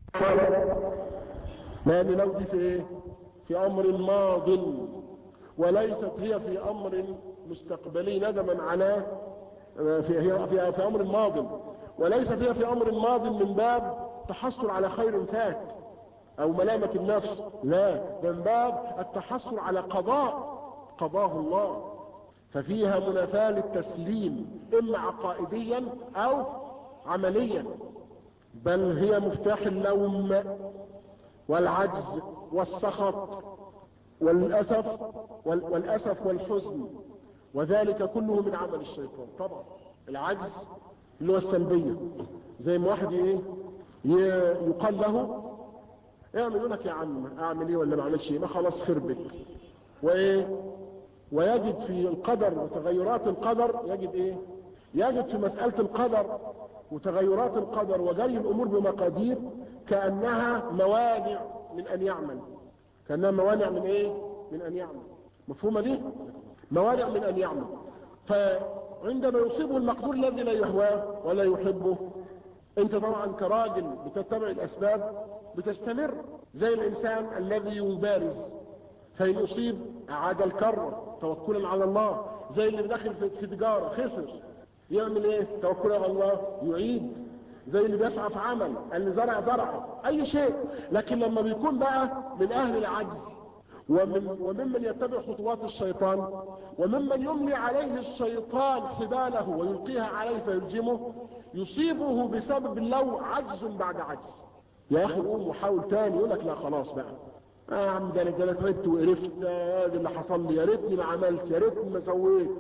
لان لو دي في ايه في امر ماض وليست هي في امر مستقبلي ندما على في هي في, في امر ماض وليست هي في امر ماض من باب تحصل على خير فات او ملامة النفس لا من باب التحصل على قضاء قضاه الله ففيها منافاة للتسليم اما عقائديا او عمليا بل هي مفتاح اللوم والعجز والسخط والأسف والأسف والحزن وذلك كله من عمل الشيطان طبعا العجز اللي هو السلبية زي ما واحد ايه يقال له اعمل لك يا عم اعمل ايه ولا ما اعملش ايه ما خلاص خربت وايه ويجد في القدر وتغيرات القدر يجد ايه يجد في مسألة القدر وتغيرات القدر وجري الامور بمقادير كأنها موانع من ان يعمل كأنها موانع من ايه من ان يعمل مفهومة دي موانع من ان يعمل فعندما يصيبه المقدور الذي لا يهواه ولا يحبه انت طبعا كراجل بتتبع الاسباب بتستمر زي الانسان الذي يبارز فإن أصيب أعاد الكرة توكلا على الله زي اللي داخل في تجارة خسر يعمل ايه توكلا على الله يعيد زي اللي بيسعى في عمل اللي زرع زرع اي شيء لكن لما بيكون بقى من اهل العجز ومن وممن يتبع خطوات الشيطان وممن يملي عليه الشيطان حباله ويلقيها عليه فيلجمه يصيبه بسبب لو عجز بعد عجز يا اخي قوم وحاول تاني يقول لك لا خلاص بقى آه يا عم ده انا ده تعبت وقرفت هذا اللي حصل لي يا ريتني ما عملت يا ريتني ما سويت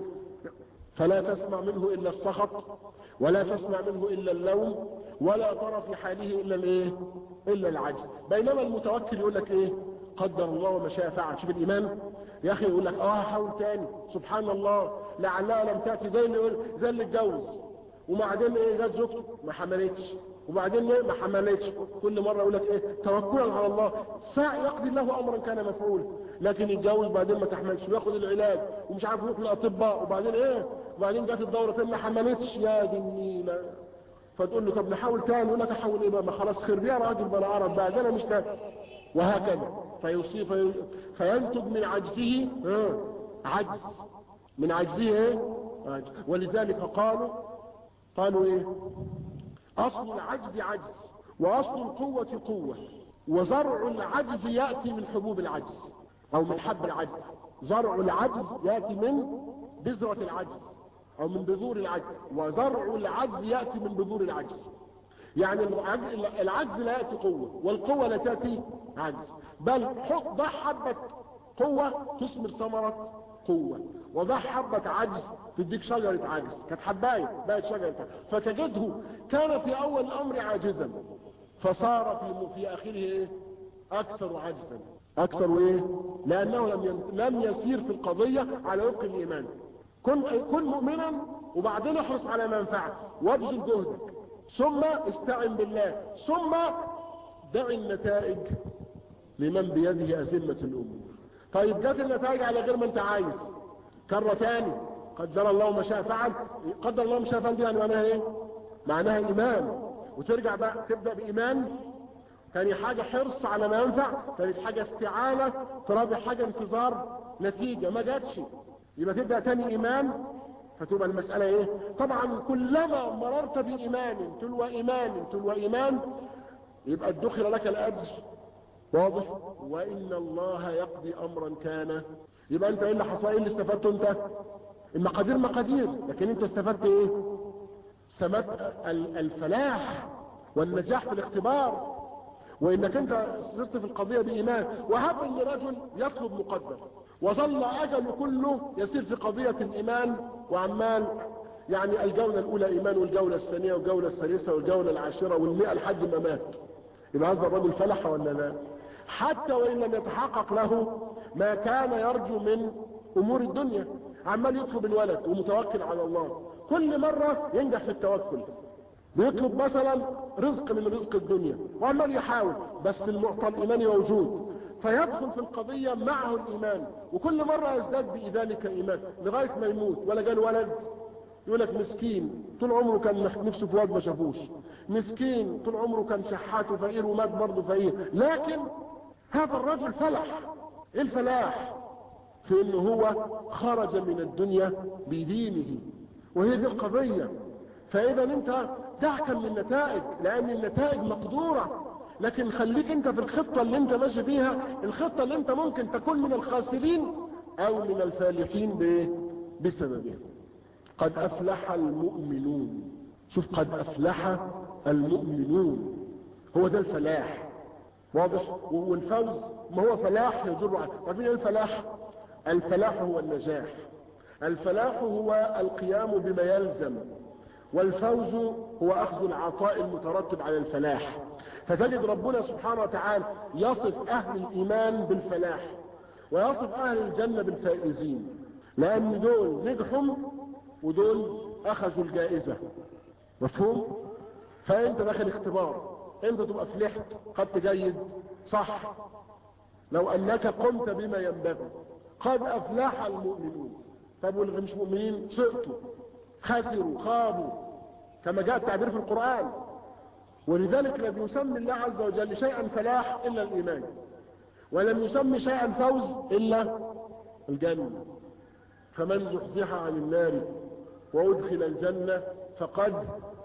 فلا تسمع منه الا السخط ولا تسمع منه الا اللوم ولا ترى في حاله الا الايه الا العجز بينما المتوكل يقول لك ايه قدر الله وما شاء فعل شوف الايمان يا اخي يقول لك اه حاول تاني سبحان الله لعلها لم تاتي زي اللي يقول زي اللي اتجوز وبعدين ايه جت زوجته ما حملتش وبعدين ايه ما حملتش كل مره يقول لك ايه توكلا على الله ساعة يقضي الله امرا كان مفعولا لكن يتجوز بعدين ما تحملش وياخد العلاج ومش عارف يروح للاطباء وبعدين ايه وبعدين جت الدوره تاني ما حملتش يا دي النيله فتقول له طب نحاول تاني يقول لك احاول ايه بقى ما خلاص خير يا راجل بلا عرب بقى ده انا مش ده وهكذا فيصيب في فينتج من عجزه اه عجز من عجزه ايه عجز ولذلك قالوا قالوا ايه اصل العجز عجز واصل القوة قوة وزرع العجز يأتي من حبوب العجز او من حب العجز زرع العجز يأتي من بذرة العجز او من بذور العجز وزرع العجز يأتي من بذور العجز يعني العجز لا يأتي قوة والقوة لا تأتي عجز بل ضع حبة قوة تثمر ثمرة قوة وضع حبة عجز تديك شجرة عجز كانت حباية بقت شجرة فتجده كان في اول الامر عاجزا فصار في في اخره ايه اكثر عجزا اكثر ايه لانه لم لم يسير في القضية على وفق الايمان كن كن مؤمنا وبعدين احرص على منفعه وابذل جهدك ثم استعن بالله ثم دع النتائج لمن بيده أزمة الأمور طيب جت النتائج على غير ما انت عايز كرة تاني قدر الله ما شاء فعل قدر الله ما شاء فعل دي يعني معناها ايه معناها ايمان وترجع بقى تبدأ بايمان تاني حاجة حرص على ما ينفع تالت حاجة استعانة ترابع حاجة انتظار نتيجة ما جاتش يبقى تبدأ تاني ايمان فتبقى المسألة ايه طبعا كلما مررت بإيمان تلو إيمان تلو إيمان يبقى ادخل لك الأجر واضح وإن الله يقضي أمرا كان يبقى انت ايه اللي حصل ايه اللي استفدته انت المقادير مقادير لكن انت استفدت ايه استفدت الفلاح والنجاح في الاختبار وانك انت صرت في القضية بإيمان وهب ان رجل يطلب مقدر وظل أجل كله يسير في قضية الإيمان وعمال يعني الجولة الأولى إيمان والجولة الثانية والجولة الثالثة والجولة العاشرة والمئة لحد ما مات يبقى هذا الرجل فلح ولا لا حتى وإن لم يتحقق له ما كان يرجو من أمور الدنيا عمال يطلب الولد ومتوكل على الله كل مرة ينجح في التوكل بيطلب مثلا رزق من رزق الدنيا وعمال يحاول بس المعطى الإيماني موجود فيدخل في القضية معه الإيمان وكل مرة يزداد بذلك إيمان لغاية ما يموت ولا جال ولد يقول لك مسكين طول عمره كان نفسه في واد ما شافوش مسكين طول عمره كان شحات وفقير ومات برضه فقير لكن هذا الرجل فلح ايه الفلاح في انه هو خرج من الدنيا بدينه وهي دي القضية فاذا انت تحكم من النتائج لان النتائج مقدورة لكن خليك انت في الخطة اللي انت ماشي فيها الخطة اللي انت ممكن تكون من الخاسرين او من الفالحين بسببها قد افلح المؤمنون شوف قد افلح المؤمنون هو ده الفلاح واضح والفوز ما هو فلاح يجر عنه عارفين ايه الفلاح الفلاح هو النجاح الفلاح هو القيام بما يلزم والفوز هو اخذ العطاء المترتب على الفلاح فتجد ربنا سبحانه وتعالى يصف اهل الايمان بالفلاح ويصف اهل الجنة بالفائزين لان دول نجحوا ودول اخذوا الجائزة مفهوم فانت داخل اختبار انت تبقى فلحت قد جيد صح لو انك قمت بما ينبغي قد افلح المؤمنون طب واللي مش مؤمنين سقطوا خسروا خابوا كما جاء التعبير في القرآن ولذلك لم يسمي الله عز وجل شيئا فلاح الا الايمان ولم يسمي شيئا فوز الا الجنة فمن زحزح عن النار وادخل الجنة فقد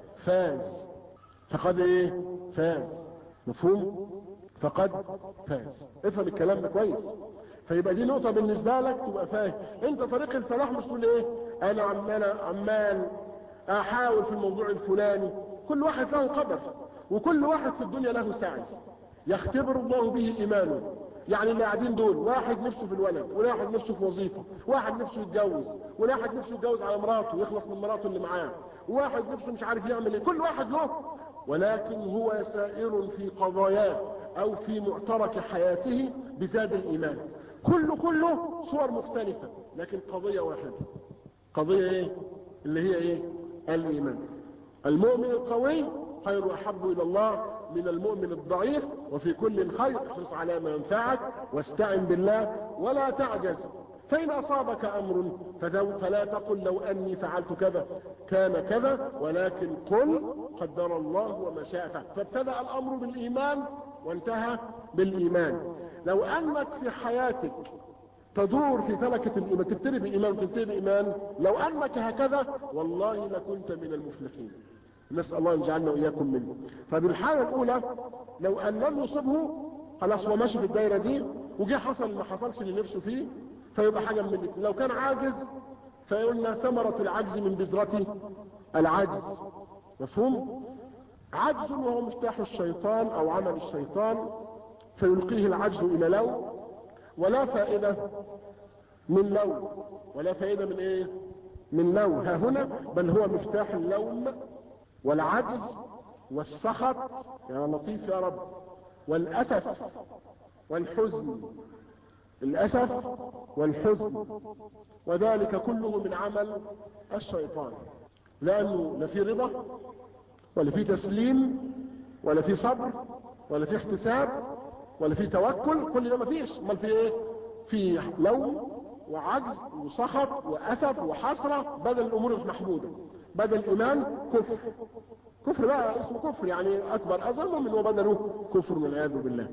فاز فقد ايه فاز مفهوم فقد فاز افهم الكلام ده كويس فيبقى دي نقطة بالنسبة لك تبقى فاهم انت طريق الفلاح مش تقول ايه انا عمال عمال احاول في الموضوع الفلاني كل واحد له قدر وكل واحد في الدنيا له سعي يختبر الله به ايمانه يعني اللي قاعدين دول واحد نفسه في الولد وواحد نفسه في وظيفة واحد نفسه يتجوز وواحد نفسه يتجوز على مراته ويخلص من مراته اللي معاه وواحد نفسه مش عارف يعمل ايه كل واحد له ولكن هو سائر في قضاياه او في معترك حياته بزاد الايمان كله كله صور مختلفة لكن قضية واحدة قضية ايه اللي هي ايه الايمان المؤمن القوي خير احب الى الله من المؤمن الضعيف وفي كل خير احرص على ما ينفعك واستعن بالله ولا تعجز فإن أصابك أمر فلا تقل لو أني فعلت كذا كان كذا ولكن قل قدر الله وما شاء فعل فابتدأ الأمر بالإيمان وانتهى بالإيمان لو أنك في حياتك تدور في فلكة الإيمان تبتدي بإيمان وتنتهي بإيمان لو أنك هكذا والله لكنت من المفلحين نسأل الله أن يجعلنا وإياكم منه فبالحالة الأولى لو أن لم يصبه خلاص هو ماشي في الدايرة دي وجه حصل ما حصلش اللي نفسه فيه فيبقى حاجة من الاثنين لو كان عاجز فقلنا ثمرة العجز من بذرة العجز مفهوم عجز وهو مفتاح الشيطان او عمل الشيطان فيلقيه العجز الى لو ولا فائدة من لو ولا فائدة من ايه من لو ها هنا بل هو مفتاح اللوم والعجز والسخط يا لطيف يا رب والأسف والحزن الأسف والحزن وذلك كله من عمل الشيطان لأنه لا في رضا ولا في تسليم ولا في صبر ولا في احتساب ولا في توكل كل ده ما فيش امال في ايه في لوم وعجز وسخط واسف وحسرة بدل الامور المحمودة بدل الايمان كفر كفر بقى اسمه كفر يعني اكبر اذى من وبدله كفر والعياذ بالله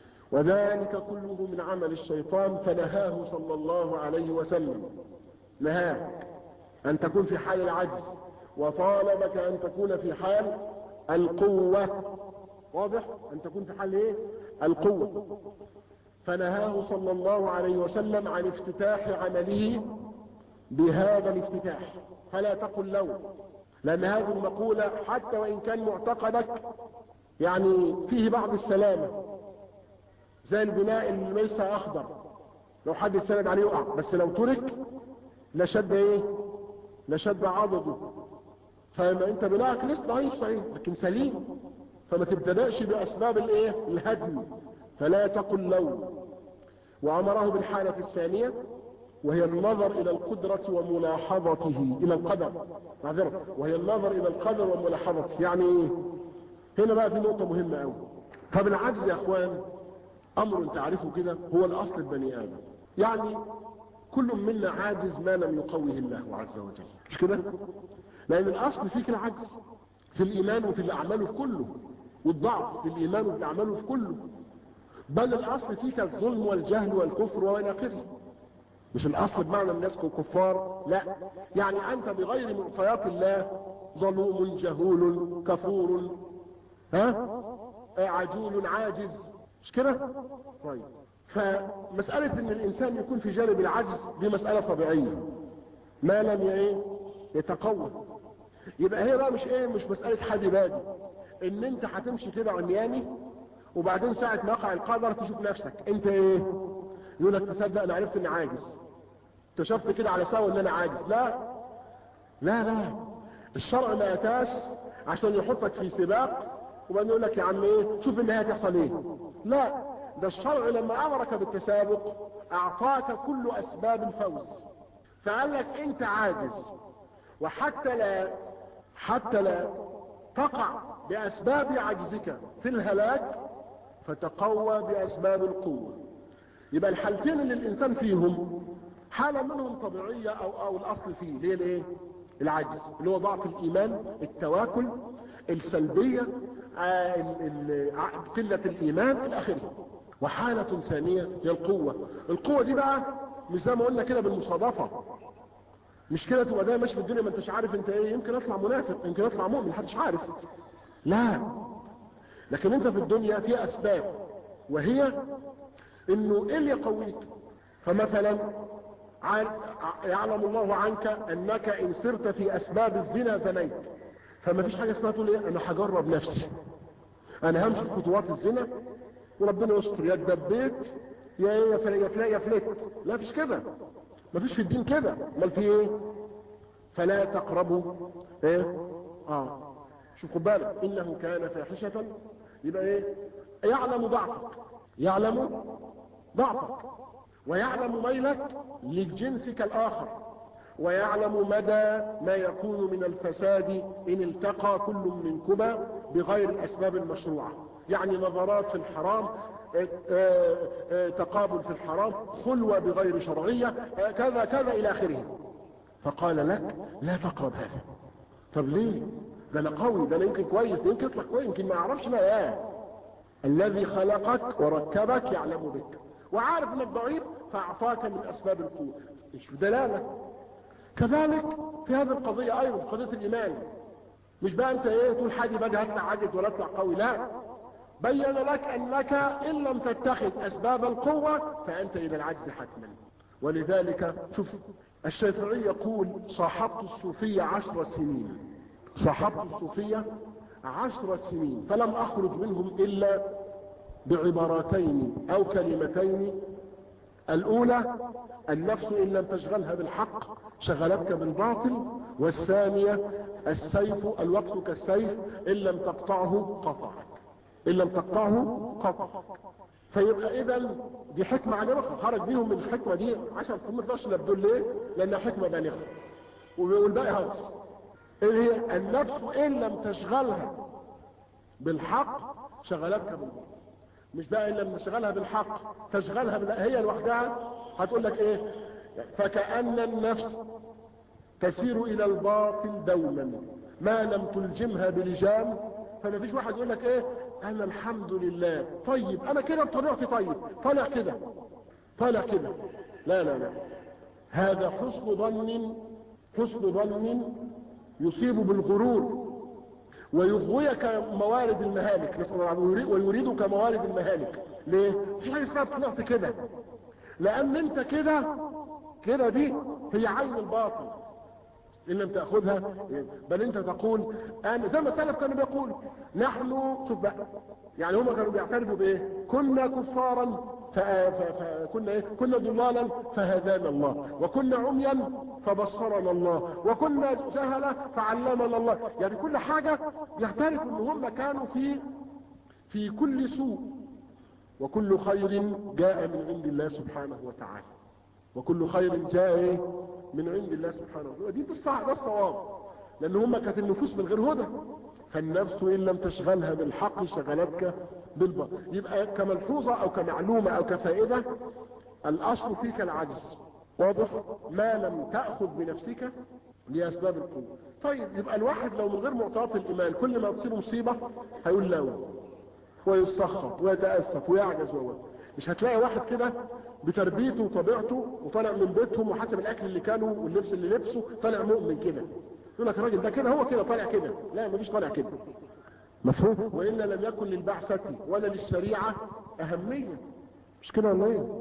وذلك كله من عمل الشيطان فنهاه صلى الله عليه وسلم نهاك ان تكون في حال العجز وطالبك ان تكون في حال القوة واضح ان تكون في حال ايه القوة فنهاه صلى الله عليه وسلم عن افتتاح عمله بهذا الافتتاح فلا تقل لو لان هذه المقولة حتى وان كان معتقدك يعني فيه بعض السلامة زي البناء اللي ليس اخضر لو حد اتسند عليه يقع بس لو ترك لشد ايه لشد عضده فما انت بناءك لسه ضعيف صحيح لكن سليم فما تبتدأش باسباب الايه الهدم فلا تقل لو وامره بالحالة الثانية وهي النظر الى القدرة وملاحظته الى القدر معذرة وهي النظر الى القدر وملاحظته يعني ايه هنا بقى في نقطة مهمة قوي طب العجز يا اخوان امر تعرفه كده هو الاصل البني ادم يعني كل منا عاجز ما لم يقوه الله عز وجل مش كده لان الاصل فيك العجز في الايمان وفي الاعمال وفي كله والضعف في الايمان وفي الاعمال وفي كله بل الاصل فيك الظلم والجهل والكفر والى اخره مش الاصل بمعنى الناس كفار لا يعني انت بغير معطيات الله ظلوم جهول كفور ها عجول عاجز مش كده طيب فمسألة ان الانسان يكون في جانب العجز دي مسألة طبيعية ما لم ايه يتقوى يبقى هي بقى مش ايه مش مسألة حد بادي ان انت هتمشي كده عمياني وبعدين ساعة ما يقع القدر تشوف نفسك انت ايه يقول لك تصدق انا عرفت اني عاجز اكتشفت كده على سوا ان انا عاجز لا لا لا الشرع ما اتاش عشان يحطك في سباق وبعدين يقول لك يا عم ايه شوف النهايه هتحصل ايه لا ده الشرع لما امرك بالتسابق اعطاك كل اسباب الفوز فقال لك انت عاجز وحتى لا حتى لا تقع باسباب عجزك في الهلاك فتقوى باسباب القوه يبقى الحالتين اللي الانسان فيهم حالة منهم طبيعية او او الاصل فيه اللي هي الايه العجز اللي هو ضعف الايمان التواكل السلبية قلة الايمان الى اخره وحالة ثانية هي القوة القوة دي بقى مش زي ما قلنا كده بالمصادفة مش كده تبقى دايما ماشي في الدنيا ما انتش عارف انت ايه يمكن اطلع منافق يمكن اطلع مؤمن محدش عارف لا لكن انت في الدنيا في اسباب وهي انه ايه اللي يقويك فمثلا يعلم الله عنك انك ان سرت في اسباب الزنا زنيت فما فيش حاجه اسمها تقول ايه انا هجرب نفسي انا همشي في خطوات الزنا وربنا يستر يا اتدبيت يا ايه يا فلا يا فلت لا فيش كده ما فيش في الدين كده امال في ايه فلا تقربوا ايه اه شوف خد بالك انه كان فاحشه يبقى ايه يعلم ضعفك يعلم ضعفك ويعلم ميلك لجنسك الآخر ويعلم مدى ما يكون من الفساد إن التقى كل منكما بغير الأسباب المشروعة يعني نظرات في الحرام تقابل في الحرام خلوة بغير شرعية كذا كذا إلى آخره فقال لك لا تقرب هذا طب ليه ده انا قوي ده انا يمكن كويس ده يمكن يطلع كويس يمكن ما يعرفش لا ايه الذي خلقك وركبك يعلم بك وعارف انك ضعيف فاعطاك من اسباب القوه ايش دلاله كذلك في هذه القضيه ايضا قضيه الايمان مش بقى انت ايه تقول حاجه بقى هطلع عاجز ولا اطلع قوي لا بين لك انك ان لم تتخذ اسباب القوه فانت الى العجز حتما ولذلك شوف الشافعي يقول صاحبت الصوفيه عشر سنين صاحبت الصوفيه عشر سنين فلم اخرج منهم الا بعبارتين او كلمتين الاولى النفس ان لم تشغلها بالحق شغلتك بالباطل والثانية السيف الوقت كالسيف ان لم تقطعه قطعك ان لم تقطعه قطعك فيبقى اذا دي حكمة عجبك خرج بيهم من الحكمة دي عشر سنين ما تقدرش دول ليه لانها حكمة بالغة والباقي هرس اللي هي النفس ان لم تشغلها بالحق شغلتك بالباطل مش بقى الا لما تشغلها بالحق تشغلها بال... هي لوحدها هتقول لك ايه فكأن النفس تسير الى الباطل دوما ما لم تلجمها بلجام فما فيش واحد يقول لك ايه انا الحمد لله طيب انا كده بطبيعتي طيب طالع كده طالع كده لا لا لا هذا حسن ظن حسن ظن يصيب بالغرور ويغويك موارد المهالك نسأل الله ويريدك موارد المهالك ليه؟ في حاجة اسمها طلعت كده لأن أنت كده كده دي هي عين الباطل إن لم تأخذها بل أنت تقول أنا زي ما السلف كانوا بيقول نحن شوف بقى يعني هم كانوا بيعترفوا بإيه؟ كنا كفارا فكنا إيه؟ كنا ضلالا فهدانا الله وكنا عميا فبصرنا الله وكنا جهلة فعلمنا الله يعني كل حاجة يعترف ان هم كانوا في في كل سوء وكل خير جاء من عند الله سبحانه وتعالى وكل خير جاء من عند الله سبحانه وتعالى دي الصح ده الصواب لان هم كانت النفوس من غير هدى فالنفس ان لم تشغلها بالحق شغلتك بالباطل يبقى كملحوظة او كمعلومة او كفائدة الاصل فيك العجز واضح ما لم تأخذ بنفسك لاسباب القوه طيب يبقى الواحد لو من غير معطيات الايمان كل ما تصيب مصيبه هيقول لا ويسخط ويتاسف ويعجز و مش هتلاقي واحد كده بتربيته وطبيعته وطالع من بيتهم وحسب الاكل اللي كانوا واللبس اللي لبسه طالع مؤمن كده يقول لك الراجل ده كده هو كده طالع كده لا مفيش طالع كده مفهوم والا لم يكن للبعثه ولا للشريعه اهميه مش كده ولا ايه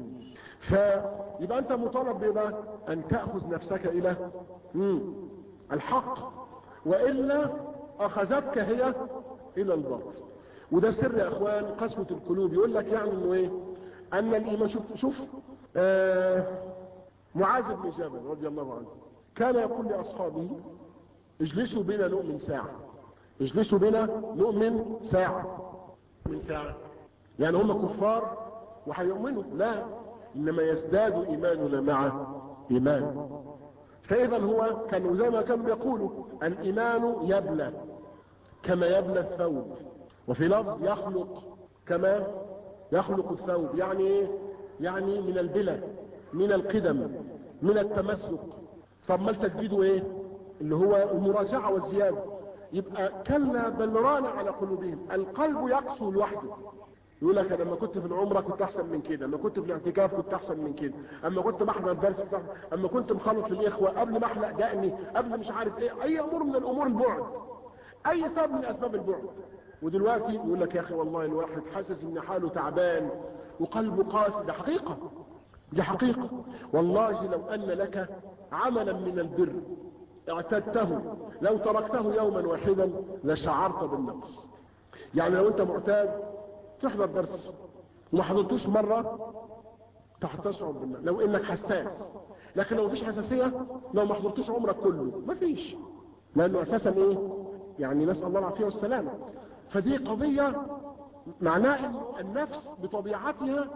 فيبقى انت مطالب بيبقى ان تاخذ نفسك الى مم. الحق والا اخذتك هي الى الباطل وده سر يا اخوان قسوه القلوب يقول لك يعني انه ايه ان الايمان شوف شوف آه معاذ بن جبل رضي الله عنه كان يقول لاصحابه اجلسوا بنا نؤمن ساعه اجلسوا بنا نؤمن ساعه من ساعه يعني هم كفار وهيؤمنوا لا انما يزداد ايماننا مع ايمان فاذا هو كانوا زي ما كانوا يقولوا الايمان يبلى كما يبلى الثوب وفي لفظ يخلق كما يخلق الثوب يعني ايه يعني من البلى من القدم من التمسك طب ما تجديده ايه اللي هو المراجعه والزياده يبقى كلا بل ران على قلوبهم القلب يقسو لوحده يقول لك انا لما كنت في العمره كنت احسن من كده لما كنت في الاعتكاف كنت احسن من كده اما كنت بحضر درس كنت أحسن. اما كنت مخلص الاخوه قبل ما احلق دقني قبل مش عارف ايه اي امور من الامور البعد اي سبب من اسباب البعد ودلوقتي يقول لك يا اخي والله الواحد حاسس ان حاله تعبان وقلبه قاسي ده حقيقه دي حقيقه والله لو ان لك عملا من البر اعتدته لو تركته يوما واحدا لشعرت بالنقص يعني لو انت معتاد تحضر درس وما حضرتوش مرة تشعر بالله لو انك حساس لكن لو مفيش حساسية لو ما حضرتوش عمرك كله مفيش لانه اساسا ايه يعني نسأل الله العافية والسلامة فدي قضية معناها ان النفس بطبيعتها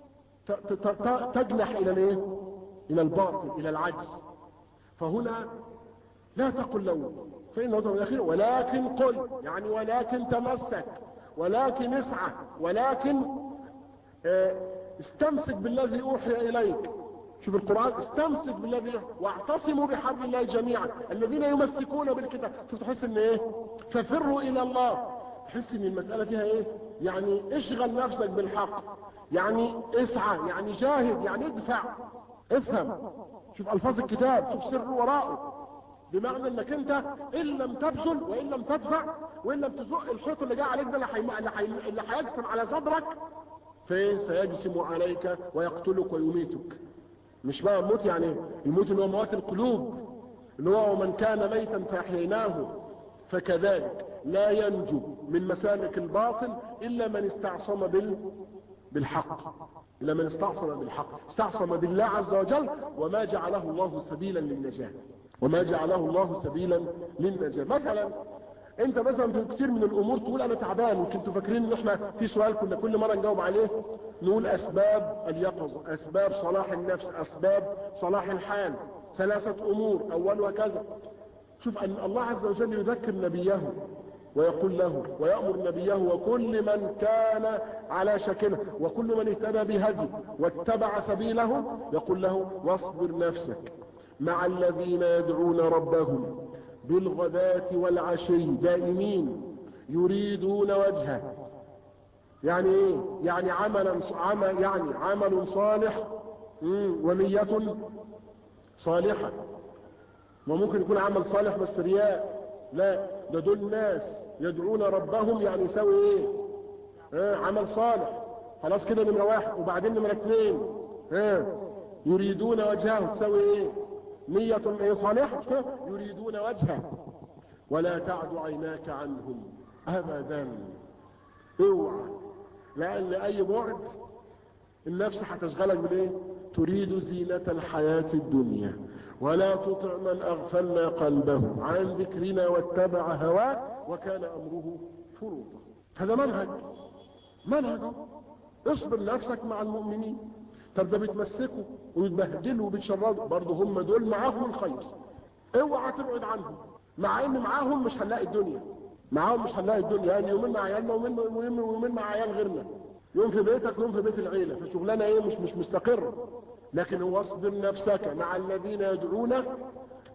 تجنح الى الايه الى الباطل الى العجز فهنا لا تقل له فإنه الأخير ولكن قل يعني ولكن تمسك ولكن اسعى ولكن اه استمسك بالذي اوحي اليك شوف القرآن استمسك بالذي واعتصموا بحبل الله جميعا الذين يمسكون بالكتاب شوف تحس ان ايه ففروا الى الله تحس ان المسألة فيها ايه يعني اشغل نفسك بالحق يعني اسعى يعني جاهد يعني ادفع افهم شوف الفاظ الكتاب شوف سر وراءه بمعنى انك انت ان لم تبذل وان لم تدفع وان لم تزق الحيط اللي جاي عليك ده اللي هيجسم على صدرك فين سيجسم عليك ويقتلك ويميتك مش بقى الموت يعني الموت اللي هو موت القلوب اللي هو من كان ميتا فاحييناه فكذلك لا ينجو من مسالك الباطل الا من استعصم بال بالحق الا من استعصم بالحق استعصم بالله عز وجل وما جعله الله سبيلا للنجاه وما جعله الله سبيلا للنجاة مثلا انت مثلا في كثير من الامور تقول انا تعبان وكنتوا فاكرين ان احنا في سؤال كنا كل مرة نجاوب عليه نقول اسباب اليقظة اسباب صلاح النفس اسباب صلاح الحال ثلاثة امور اولها كذا شوف ان الله عز وجل يذكر نبيه ويقول له ويأمر نبيه وكل من كان على شكله وكل من اهتدى بهدي واتبع سبيله يقول له واصبر نفسك مع الذين يدعون ربهم بالغداة والعشي دائمين يريدون وجهه يعني ايه يعني عملا عمل يعني عمل صالح ونية صالحة وممكن يكون عمل صالح بس رياء لا ده دول ناس يدعون ربهم يعني يسوي ايه اه عمل صالح خلاص كده نمرة واحد وبعدين نمرة اثنين اه يريدون وجهه تسوي ايه نية ايه صالحة كده يريدون وجهه ولا تعد عيناك عنهم ابدا اوعى لان اي بعد النفس هتشغلك بالايه تريد زينة الحياة الدنيا ولا تطع من اغفلنا قلبه عن ذكرنا واتبع هواه وكان امره فرطا هذا منهج منهج اصبر نفسك مع المؤمنين طب ده بيتمسكوا ويتبهدلوا وبيتشردوا برضه هم دول معاهم الخير اوعى تبعد عنهم مع ان معاهم مش هنلاقي الدنيا معاهم مش هنلاقي الدنيا يعني يومين مع عيالنا ويومين ويومين مع عيال غيرنا يوم في بيتك ويوم في بيت العيله فشغلانه ايه مش مش مستقر لكن هو اصبر نفسك مع الذين يدعون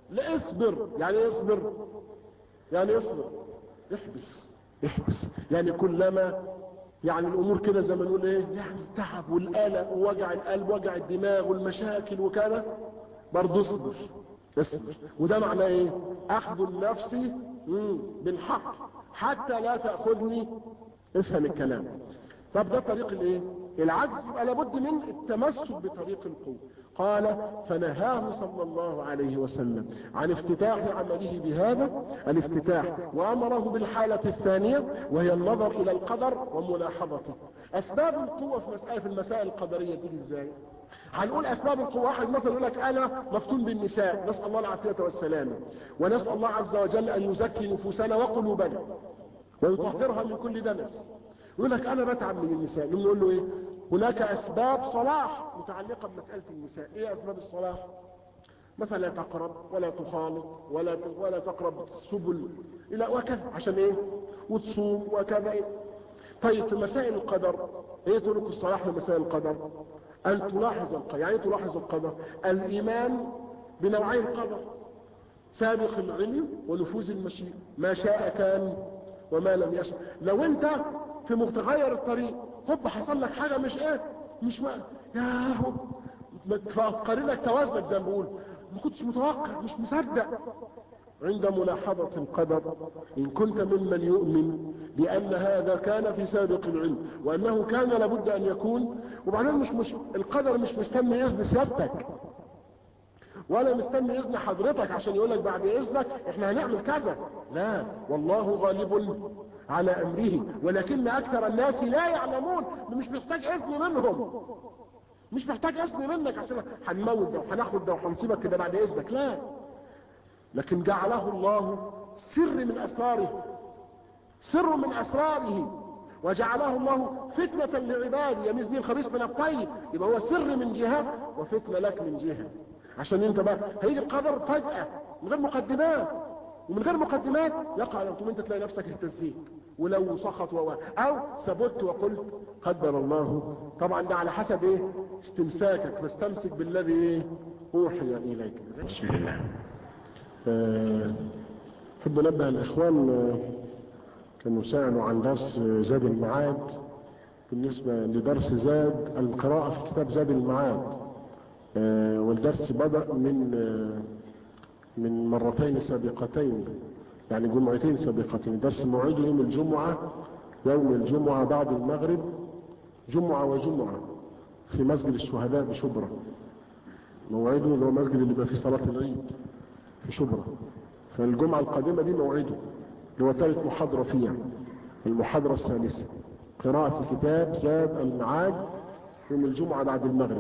لا اصبر يعني ايه اصبر يعني اصبر احبس احبس يعني كلما يعني الامور كده زي ما نقول ايه يعني التعب والقلق ووجع القلب وجع الدماغ والمشاكل وكذا برضه اصبر اصبر وده معناه ايه اخذ النفس مم، بالحق حتى لا تاخذني افهم الكلام طب ده طريق الايه العجز يبقى لابد من التمسك بطريق القوه قال فنهاه صلى الله عليه وسلم عن افتتاح عمله بهذا الافتتاح وامره بالحالة الثانية وهي النظر الى القدر وملاحظته اسباب القوة في مسألة في المسائل القدرية تيجي ازاي هنقول اسباب القوة واحد مثلا يقول لك انا مفتون بالنساء نسأل الله العافية والسلامة ونسأل الله عز وجل ان يزكي نفوسنا وقلوبنا ويطهرها من كل دنس يقول لك انا بتعب من النساء نقول له ايه هناك اسباب صلاح متعلقة بمسألة النساء ايه اسباب الصلاح مثلا لا تقرب ولا تخالط ولا ولا تقرب السبل الى وكذا عشان ايه وتصوم وكذا إيه؟ طيب في مسائل القدر ايه طرق الصلاح في مسائل القدر ان تلاحظ القدر يعني تلاحظ القدر الايمان بنوعي القدر سابق العلم ونفوذ المشيئة ما شاء كان وما لم يشاء لو انت في متغير الطريق هوب حصل لك حاجة مش ايه مش ما يا هو قرينك توازنك زي ما بقول ما كنتش متوقع مش مصدق عند ملاحظة القدر إن كنت ممن يؤمن بأن هذا كان في سابق العلم وأنه كان لابد أن يكون وبعدين مش, مش القدر مش مستني إذن سيادتك ولا مستني إذن حضرتك عشان يقولك بعد إذنك إحنا هنعمل كذا لا والله غالب على أمره ولكن أكثر الناس لا يعلمون مش محتاج إذن منهم مش محتاج إذن منك عشان هنموت ده وهناخد ده وهنسيبك كده بعد إذنك لا لكن جعله الله سر من أسراره سر من أسراره وجعله الله فتنة لعباده يميز به الخبيث من الطيب يبقى هو سر من جهة وفتنة لك من جهة عشان انت بقى هيجي القدر فجأة من غير مقدمات ومن غير مقدمات يقع انتم انت تلاقي نفسك اهتزيت ولو سخط و او ثبت وقلت قدر الله طبعا ده على حسب ايه استمساكك فاستمسك بالذي ايه اوحي اليك بسم الله أحب أنبه الإخوان كانوا سألوا عن درس زاد المعاد بالنسبة لدرس زاد القراءة في كتاب زاد المعاد والدرس بدأ من من مرتين سابقتين يعني جمعتين سابقتين الدرس موعده يوم الجمعة يوم الجمعة بعد المغرب جمعة وجمعة في مسجد الشهداء بشبرا موعده اللي هو مسجد اللي بقى فيه صلاة العيد في شبرا فالجمعة القادمة دي موعده اللي هو ثالث محاضرة فيها المحاضرة الثالثة قراءة كتاب زاد المعاد يوم الجمعة بعد المغرب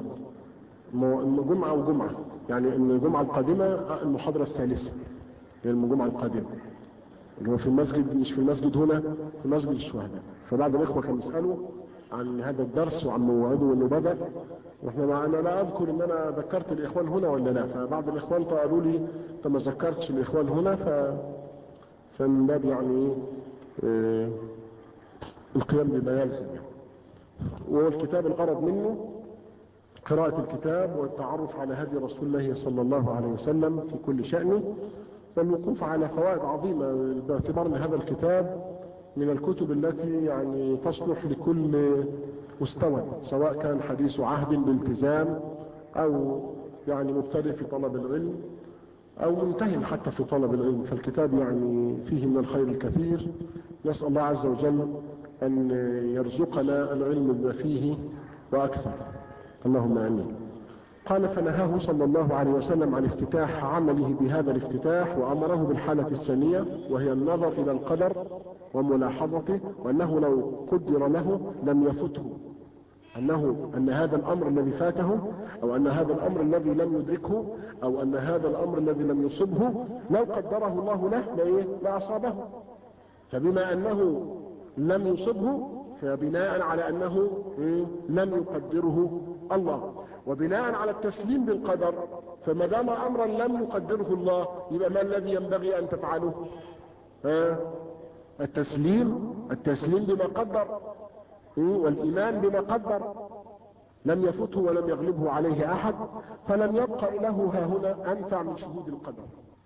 جمعة وجمعة يعني الجمعة القادمة المحاضرة الثالثة هي الجمعة القادمة اللي هو في المسجد مش في المسجد هنا في مسجد الشهداء فبعض الإخوة كانوا يسألوا عن هذا الدرس وعن موعده وانه بدأ واحنا انا لا اذكر ان انا ذكرت الاخوان هنا ولا لا فبعض الاخوان قالوا لي انت ما ذكرتش الاخوان هنا ف فمن باب يعني اه القيام بما يلزم يعني. وهو الكتاب الغرض منه قراءة الكتاب والتعرف على هدي رسول الله صلى الله عليه وسلم في كل شأنه والوقوف على فوائد عظيمة باعتبار ان هذا الكتاب من الكتب التي يعني تصلح لكل مستوى سواء كان حديث عهد بالتزام او يعني مبتدئ في طلب العلم او منتهي حتى في طلب العلم فالكتاب يعني فيه من الخير الكثير نسأل الله عز وجل ان يرزقنا العلم بما فيه واكثر اللهم امين قال فنهاه صلى الله عليه وسلم عن افتتاح عمله بهذا الافتتاح وأمره بالحالة الثانية وهي النظر إلى القدر وملاحظته وأنه لو قدر له لم يفته أنه أن هذا الأمر الذي فاته أو أن هذا الأمر الذي لم يدركه أو أن هذا الأمر الذي لم يصبه لو قدره الله له لأصابه فبما أنه لم يصبه فبناء على أنه لم يقدره الله وبناء على التسليم بالقدر فما دام امرا لم يقدره الله يبقى ما الذي ينبغي ان تفعله ها التسليم التسليم بما قدر والايمان بما قدر لم يفته ولم يغلبه عليه احد فلم يبقى له ها هنا انفع من شهود القدر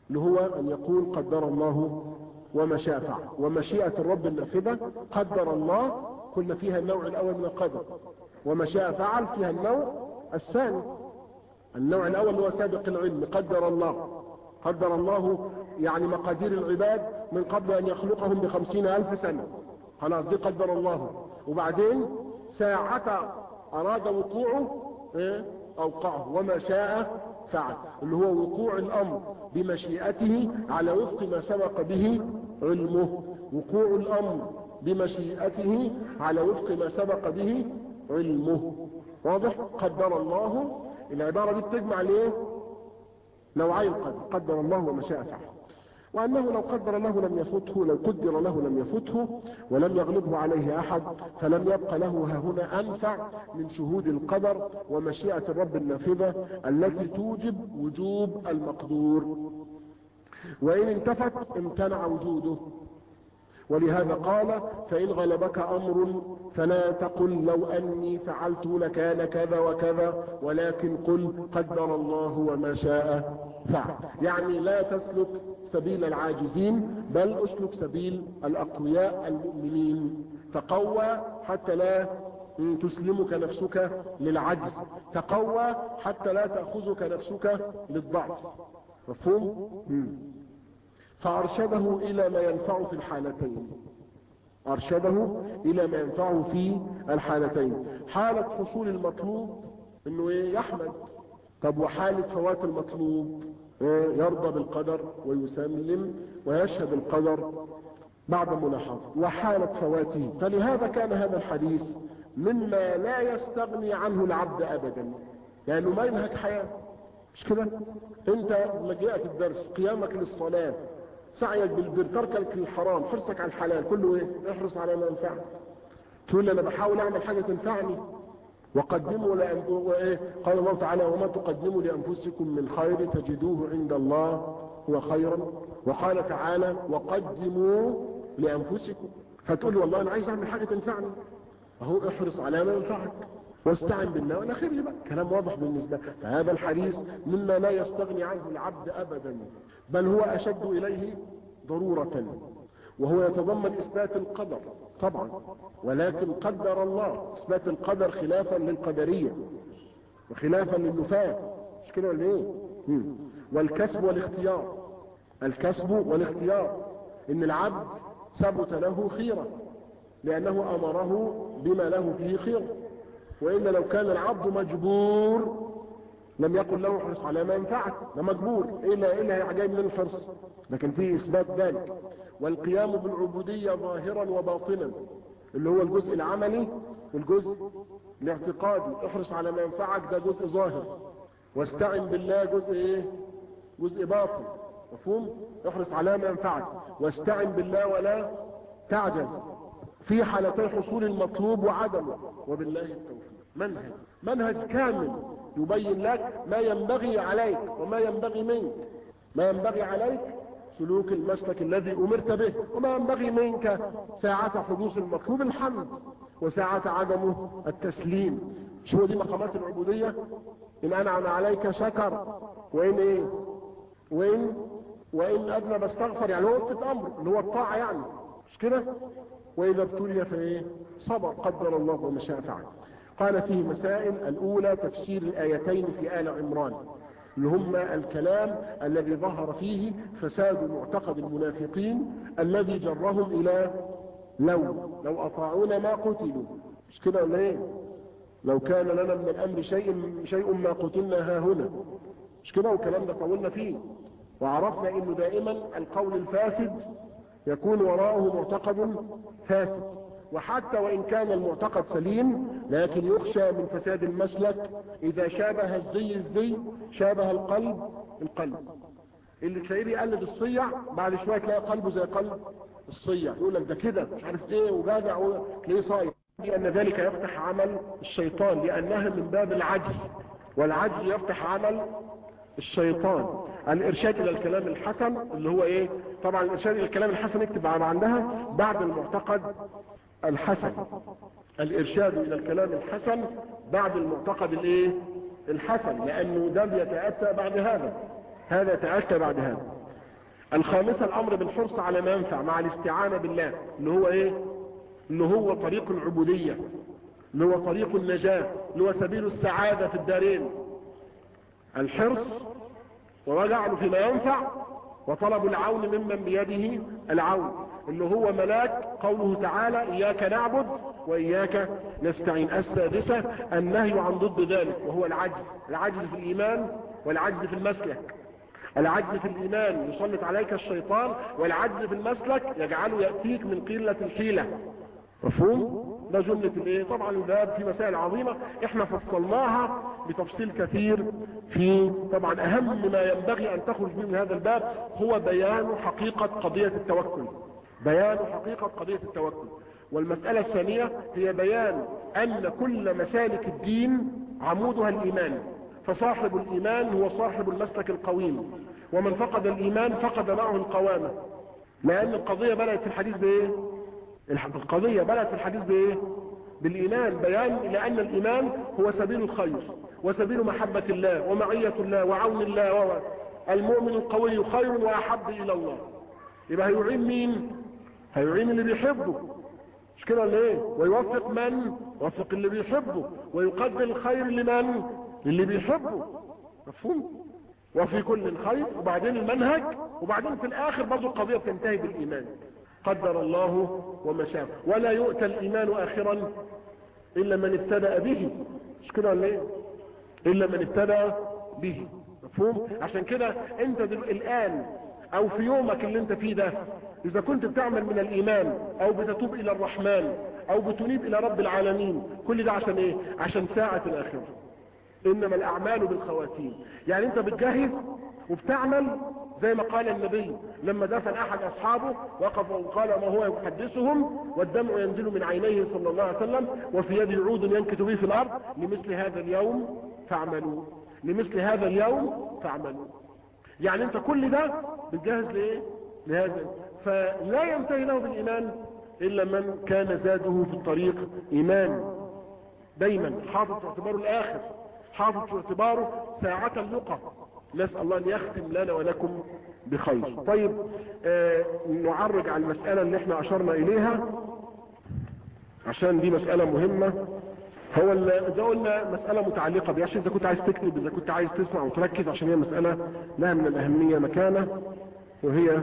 اللي هو أن يقول قدر الله وما شاء فعل ومشيئة الرب النافذة قدر الله قلنا فيها النوع الأول من القدر وما شاء فعل فيها النوع الثاني النوع الأول هو سابق العلم قدر الله قدر الله يعني مقادير العباد من قبل أن يخلقهم بخمسين ألف سنة خلاص دي قدر الله وبعدين ساعة أراد وقوعه إيه؟ أوقعه وما شاء فعل اللي هو وقوع الأمر بمشيئته على وفق ما سبق به علمه وقوع الأمر بمشيئته على وفق ما سبق به علمه واضح قدر الله العبارة دي بتجمع ليه نوعي القدر قدر الله وما شاء فعل وأنه لو قدر له لم يفته لو قدر له لم يفته ولم يغلبه عليه أحد فلم يبق له هنا أنفع من شهود القدر ومشيئة الرب النافذة التي توجب وجوب المقدور وإن انتفت امتنع وجوده ولهذا قال فإن غلبك أمر فلا تقل لو أني فعلت لكان كذا وكذا ولكن قل قدر الله وما شاء فعل يعني لا تسلك سبيل العاجزين بل اسلك سبيل الأقوياء المؤمنين تقوى حتى لا تسلمك نفسك للعجز تقوى حتى لا تأخذك نفسك للضعف مفهوم؟ فأرشده إلى ما ينفع في الحالتين أرشده إلى ما ينفعه في الحالتين حالة حصول المطلوب إنه إيه يحمد طب وحالة فوات المطلوب إيه يرضى بالقدر ويسلم ويشهد القدر بعد ملاحظة وحالة فواته فلهذا كان هذا الحديث مما لا يستغني عنه العبد أبدا لأنه ما ينهك حياة مش كده انت مجيئة الدرس قيامك للصلاة سعيك بالبر تركك للحرام حرصك على الحلال كله ايه احرص على ما ينفعك تقول لي انا بحاول اعمل حاجه تنفعني وقدموا لأن... وإيه؟ قال الله تعالى وما تقدموا لانفسكم من خير تجدوه عند الله هو خيرا وقال تعالى وقدموا لانفسكم فتقول لي والله انا عايز اعمل حاجه تنفعني اهو احرص على ما ينفعك واستعن بالله والى اخره بقى كلام واضح بالنسبه فهذا الحديث مما لا يستغني عنه العبد ابدا بل هو اشد اليه ضروره وهو يتضمن اثبات القدر طبعا ولكن قدر الله اثبات القدر خلافا للقدريه وخلافا للنفاة مش كده ولا ايه والكسب والاختيار الكسب والاختيار ان العبد ثبت له خيره لانه امره بما له فيه خيره وإلا لو كان العبد مجبور لم يقل له احرص على ما ينفعك ده مجبور إلا إلا جاي من الحرص لكن فيه إثبات ذلك والقيام بالعبودية ظاهرا وباطنا اللي هو الجزء العملي والجزء الاعتقادي احرص على ما ينفعك ده جزء ظاهر واستعن بالله جزء ايه جزء باطن مفهوم احرص على ما ينفعك واستعن بالله ولا تعجز في حالتي حصول المطلوب وعدمه وبالله التوفيق منهج منهج كامل يبين لك ما ينبغي عليك وما ينبغي منك ما ينبغي عليك سلوك المسلك الذي امرت به وما ينبغي منك ساعة حدوث المطلوب الحمد وساعة عدمه التسليم شو دي مقامات العبودية ان انعم عليك شكر وان ايه وان وان اذنب استغفر يعني هو وقت امر اللي هو الطاعة يعني مش كده وإذا ابتلي فإيه صبر قدر الله وما شاء فعل قال فيه مسائل الأولى تفسير الآيتين في آل عمران اللي هم الكلام الذي ظهر فيه فساد معتقد المنافقين الذي جرهم إلى لو لو أطاعونا ما قتلوا مش كده ولا ايه لو كان لنا من الأمر شيء شيء ما قتلنا ها هنا مش كده والكلام ده طولنا فيه وعرفنا انه دائما القول الفاسد يكون وراءه معتقد فاسد وحتى وإن كان المعتقد سليم لكن يخشى من فساد المسلك إذا شابه الزي الزي شابه القلب القلب اللي تلاقيه بيقلد الصيع بعد شوية تلاقي قلبه زي قلب الصيع يقول لك ده كده مش عارف ايه وجادع تلاقيه صايع لأن ذلك يفتح عمل الشيطان لأنها من باب العجز والعجز يفتح عمل الشيطان الارشاد الى الكلام الحسن اللي هو ايه طبعا الارشاد الى الكلام الحسن اكتب عندها بعد المعتقد الحسن الارشاد الى الكلام الحسن بعد المعتقد الايه الحسن لانه ده بيتاتى بعد هذا هذا يتاتى بعد هذا الخامسة الامر بالحرص على ما ينفع مع الاستعانة بالله اللي هو ايه اللي هو طريق العبودية اللي هو طريق النجاة اللي هو سبيل السعادة في الدارين الحرص ووجعله فيما ينفع وطلب العون ممن بيده العون اللي هو ملاك قوله تعالى إياك نعبد وإياك نستعين السادسة النهي عن ضد ذلك وهو العجز العجز في الإيمان والعجز في المسلك العجز في الإيمان يسلط عليك الشيطان والعجز في المسلك يجعله يأتيك من قلة الحيلة مفهوم ده جملة الايه طبعا الباب في مسائل عظيمة احنا فصلناها بتفصيل كثير في طبعا اهم ما ينبغي ان تخرج من هذا الباب هو بيان حقيقة قضية التوكل بيان حقيقة قضية التوكل والمسألة الثانية هي بيان ان كل مسالك الدين عمودها الايمان فصاحب الايمان هو صاحب المسلك القويم ومن فقد الايمان فقد معه القوامة لان القضية بدأت في الحديث بايه القضية بدأت في الحديث بايه بالايمان بيان الى ان الايمان هو سبيل الخير وسبيل محبة الله ومعية الله وعون الله و المؤمن القوي خير واحب الى الله يبقى هيعين مين هيعين اللي بيحبه مش كده ولا ايه ويوفق من يوفق اللي بيحبه ويقدم الخير لمن للي بيحبه مفهوم وفي كل خير وبعدين المنهج وبعدين في الاخر برضه القضية بتنتهي بالايمان قدر الله وما شاء ولا يؤتى الايمان اخرا الا من ابتدأ به مش كده ولا ايه الا من ابتدأ به مفهوم عشان كده انت دل... الان او في يومك اللي انت فيه ده اذا كنت بتعمل من الايمان او بتتوب الى الرحمن او بتنيب الى رب العالمين كل ده عشان ايه عشان ساعة الاخرة انما الاعمال بالخواتيم يعني انت بتجهز وبتعمل زي ما قال النبي لما دفن احد اصحابه وقف وقال ما هو يحدثهم والدمع ينزل من عينيه صلى الله عليه وسلم وفي يده عود ينكت به في الارض لمثل هذا اليوم فاعملوا لمثل هذا اليوم فاعملوا يعني انت كل ده بتجهز لايه لهذا فلا ينتهي له بالايمان الا من كان زاده في الطريق ايمان دايما حاطط في اعتباره الاخر حاطط في اعتباره ساعة اللقى نسأل الله ان يختم لنا ولكم بخير طيب آه نعرج على المسألة اللي احنا اشرنا اليها عشان دي مسألة مهمة هو اذا قلنا مسألة متعلقة بيه عشان اذا كنت عايز تكتب اذا كنت عايز تسمع وتركز عشان هي مسألة لها من الاهمية مكانة وهي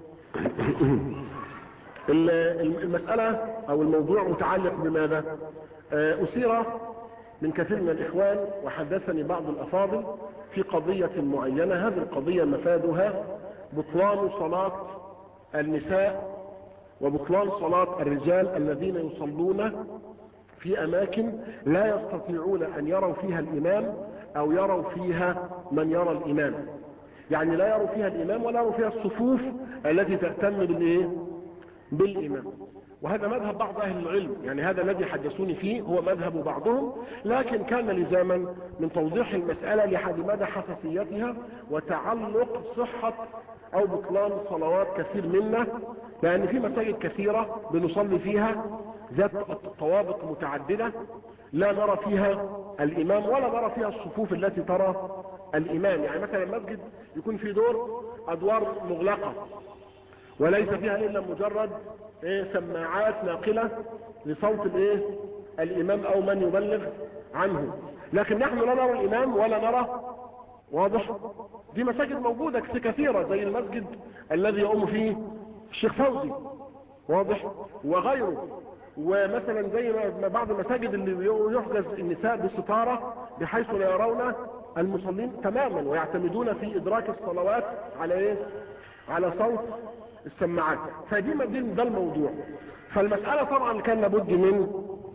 المسألة او الموضوع متعلق بماذا آه اثير من كثير من الاخوان وحدثني بعض الافاضل في قضية معينة هذه القضية مفادها بطلان صلاة النساء وبطلان صلاة الرجال الذين يصلون في اماكن لا يستطيعون ان يروا فيها الامام او يروا فيها من يرى الامام يعني لا يروا فيها الامام ولا يروا فيها الصفوف التي تهتم بالايه بالامام وهذا مذهب بعض اهل العلم يعني هذا الذي حدثوني فيه هو مذهب بعضهم لكن كان لزاما من توضيح المسألة لحد مدى حساسيتها وتعلق صحة او بطلان صلوات كثير منا لان في مساجد كثيرة بنصلي فيها ذات طوابق متعددة لا نرى فيها الامام ولا نرى فيها الصفوف التي ترى الامام يعني مثلا المسجد يكون في دور ادوار مغلقة وليس فيها الا مجرد ايه سماعات ناقلة لصوت الايه الامام او من يبلغ عنه لكن نحن لا نرى الامام ولا نرى واضح دي مساجد موجودة كثيرة زي المسجد الذي يقوم فيه الشيخ فوزي واضح وغيره ومثلا زي ما بعض المساجد اللي يحجز النساء بستارة بحيث لا يرون المصلين تماما ويعتمدون في ادراك الصلوات على ايه على صوت السماعات فدي ده الموضوع فالمسألة طبعا كان لابد من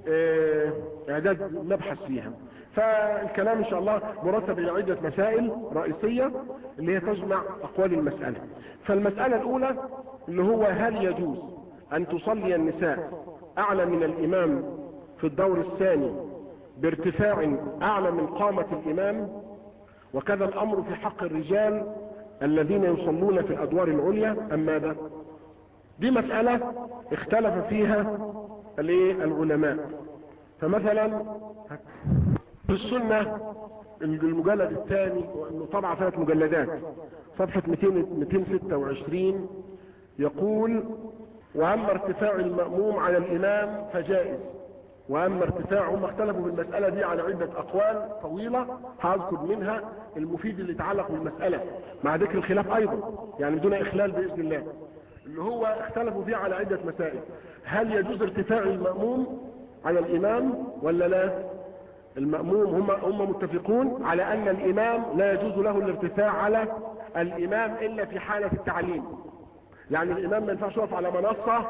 اعداد مبحث فيها فالكلام ان شاء الله مرتب الى عدة مسائل رئيسية اللي هي تجمع اقوال المسألة فالمسألة الاولى اللي هو هل يجوز ان تصلي النساء اعلى من الامام في الدور الثاني بارتفاع اعلى من قامة الامام وكذا الامر في حق الرجال الذين يصلون في الادوار العليا ام ماذا دي مسألة اختلف فيها العلماء فمثلا في السنة المجلد الثاني وانه طبع ثلاث مجلدات صفحة 200 226 يقول واما ارتفاع المأموم على الامام فجائز واما ارتفاع هم اختلفوا في المسألة دي على عدة اقوال طويلة هذكر منها المفيد اللي يتعلق بالمسألة مع ذكر الخلاف ايضا يعني بدون اخلال باذن الله اللي هو اختلفوا فيه على عدة مسائل هل يجوز ارتفاع المأموم على الامام ولا لا المأموم هم, هم متفقون على ان الامام لا يجوز له الارتفاع على الامام الا في حالة التعليم يعني الامام ما ينفعش يقف على منصة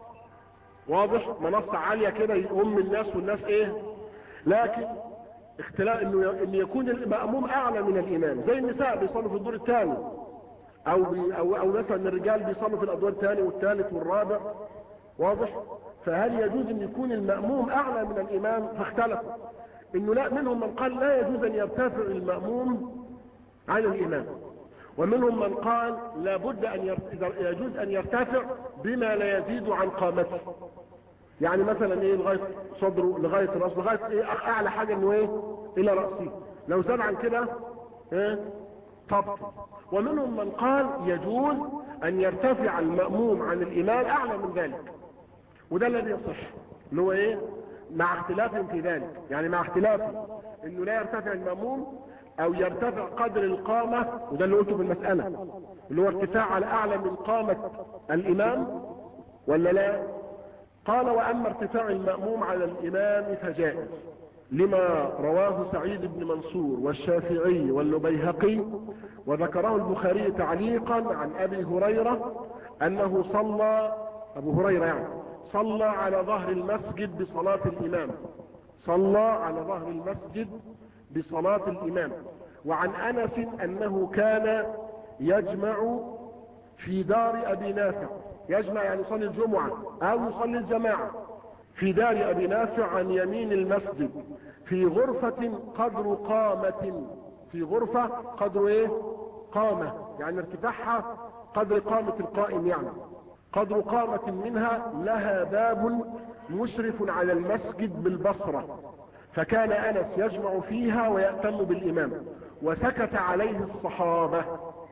واضح منصة عالية كده يقوم الناس والناس ايه لكن اختلاف انه ان يكون المأموم اعلى من الامام زي النساء بيصلوا في الدور الثاني او بي او او مثلا الرجال بيصلوا في الادوار الثاني والثالث والرابع واضح فهل يجوز ان يكون المأموم اعلى من الامام فاختلفوا انه لا منهم من قال لا يجوز ان يرتفع المأموم عن الامام ومنهم من قال لابد ان يجوز ان يرتفع بما لا يزيد عن قامته يعني مثلا ايه لغايه صدره لغايه راسه لغايه ايه اعلى حاجه انه ايه الى راسه لو زاد عن كده ايه طبط ومنهم من قال يجوز ان يرتفع المأموم عن الامام اعلى من ذلك وده الذي يصح اللي هو ايه مع اختلاف في ذلك يعني مع اختلاف انه لا يرتفع المأموم او يرتفع قدر القامة وده اللي قلته في المسألة اللي هو ارتفاع على اعلى من قامة الامام ولا لا قال واما ارتفاع المأموم على الامام فجائز لما رواه سعيد بن منصور والشافعي والبيهقي وذكره البخاري تعليقا عن ابي هريرة انه صلى ابو هريرة يعني صلى على ظهر المسجد بصلاة الامام صلى على ظهر المسجد بصلاة الامام وعن انس انه كان يجمع في دار ابي نافع يجمع يعني يصلي الجمعة او يصلي الجماعة في دار ابي نافع عن يمين المسجد في غرفة قدر قامة في غرفة قدر ايه قامة يعني ارتفاعها قدر قامة القائم يعني قدر قامة منها لها باب مشرف على المسجد بالبصرة فكان انس يجمع فيها ويأتم بالامام وسكت عليه الصحابة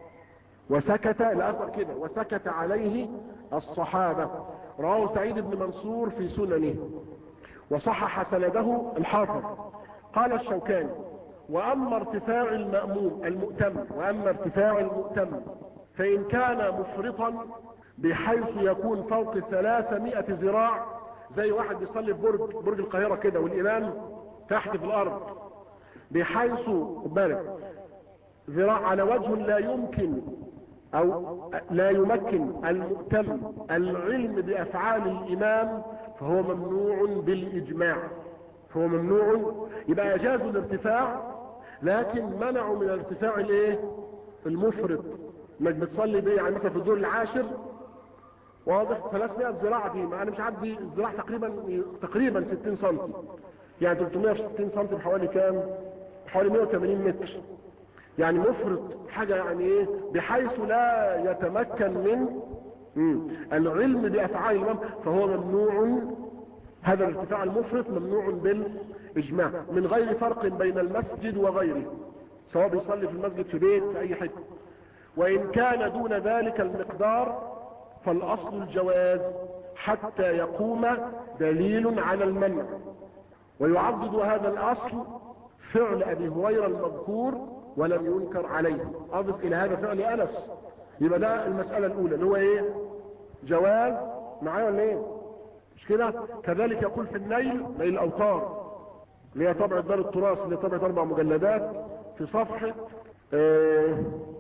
وسكت الاثر كده وسكت عليه الصحابة رواه سعيد بن منصور في سننه وصحح سنده الحافظ قال الشوكاني واما ارتفاع المأموم المؤتم واما ارتفاع المؤتم فان كان مفرطا بحيث يكون فوق ثلاثمائة ذراع زي واحد بيصلي في برج برج القاهرة كده والامام تحت في الارض بحيث بالك ذراع على وجه لا يمكن او لا يمكن المؤتم العلم بافعال الامام فهو ممنوع بالاجماع فهو ممنوع يبقى يجاز الارتفاع لكن منعوا من الارتفاع الايه المفرط انك بتصلي بيه يعني مثلا في الدور العاشر واضح 300 ذراع دي ما انا مش عارف دي الذراع تقريبا تقريبا 60 سم يعني 360 سم بحوالي كام حوالي 180 متر يعني مفرط حاجة يعني ايه بحيث لا يتمكن من مم. العلم بافعال الامام فهو ممنوع هذا الارتفاع المفرط ممنوع بالاجماع من غير فرق بين المسجد وغيره سواء بيصلي في المسجد في بيت في اي حته وان كان دون ذلك المقدار فالاصل الجواز حتى يقوم دليل على المنع ويعضد هذا الاصل فعل ابي هريره المذكور ولم ينكر عليه اضف الى هذا فعل انس يبقى ده المسألة الاولى اللي هو ايه جواز معايا ولا ايه مش كده كذلك يقول في النيل نيل الاوطار اللي هي طبعة دار التراث اللي طبعة اربع مجلدات في صفحة اه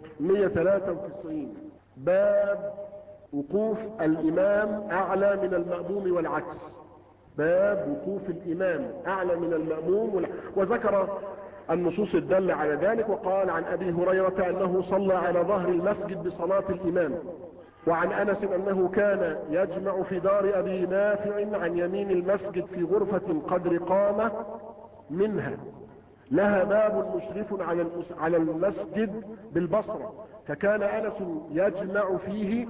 193 باب وقوف الامام اعلى من المأموم والعكس باب وقوف الامام اعلى من المأموم والعكس وذكر النصوص الدالة على ذلك وقال عن أبي هريرة أنه صلى على ظهر المسجد بصلاة الإمام وعن أنس أنه كان يجمع في دار أبي نافع عن يمين المسجد في غرفة قدر قامة منها لها باب مشرف على على المسجد بالبصرة فكان أنس يجمع فيه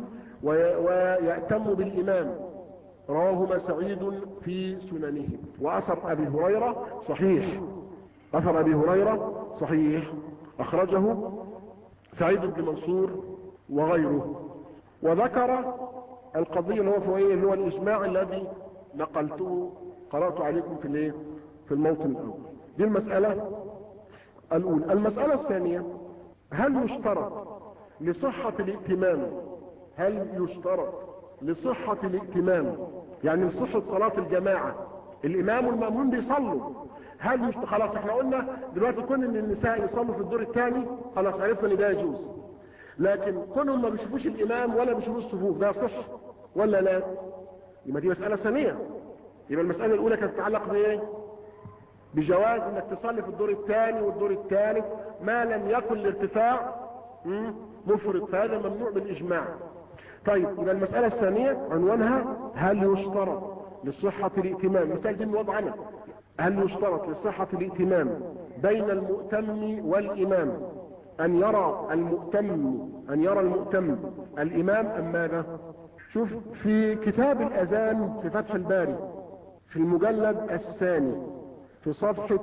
ويأتم بالإمام رواهما سعيد في سننه وأثر أبي هريرة صحيح اثر ابي هريرة صحيح اخرجه سعيد بن منصور وغيره وذكر القضية اللي هو في ايه اللي هو الاجماع الذي نقلته قرأت عليكم في الايه في الموطن الاول دي المسألة الاولى المسألة الثانية هل يشترط لصحة الائتمام هل يشترط لصحة الائتمام يعني لصحة صلاة الجماعة الامام والمأمون بيصلوا هل يشترط خلاص احنا قلنا دلوقتي كون ان النساء يصلوا في الدور الثاني خلاص عرفنا ان ده يجوز لكن كونهم ما بيشوفوش الامام ولا بيشوفوا الصفوف ده صح ولا لا يبقى دي مسألة ثانية يبقى المسألة الاولى كانت تتعلق بايه بجواز انك تصلي في الدور الثاني والدور الثالث ما لم يكن الارتفاع مفرط فهذا ممنوع بالاجماع طيب يبقى المسألة الثانية عنوانها هل يشترط لصحة الائتمام المسألة دي من وضع عمل هل يشترط لصحة الائتمام بين المؤتم والامام ان يرى المؤتم ان يرى المؤتم الامام ام ماذا شوف في كتاب الاذان في فتح الباري في المجلد الثاني في صفحة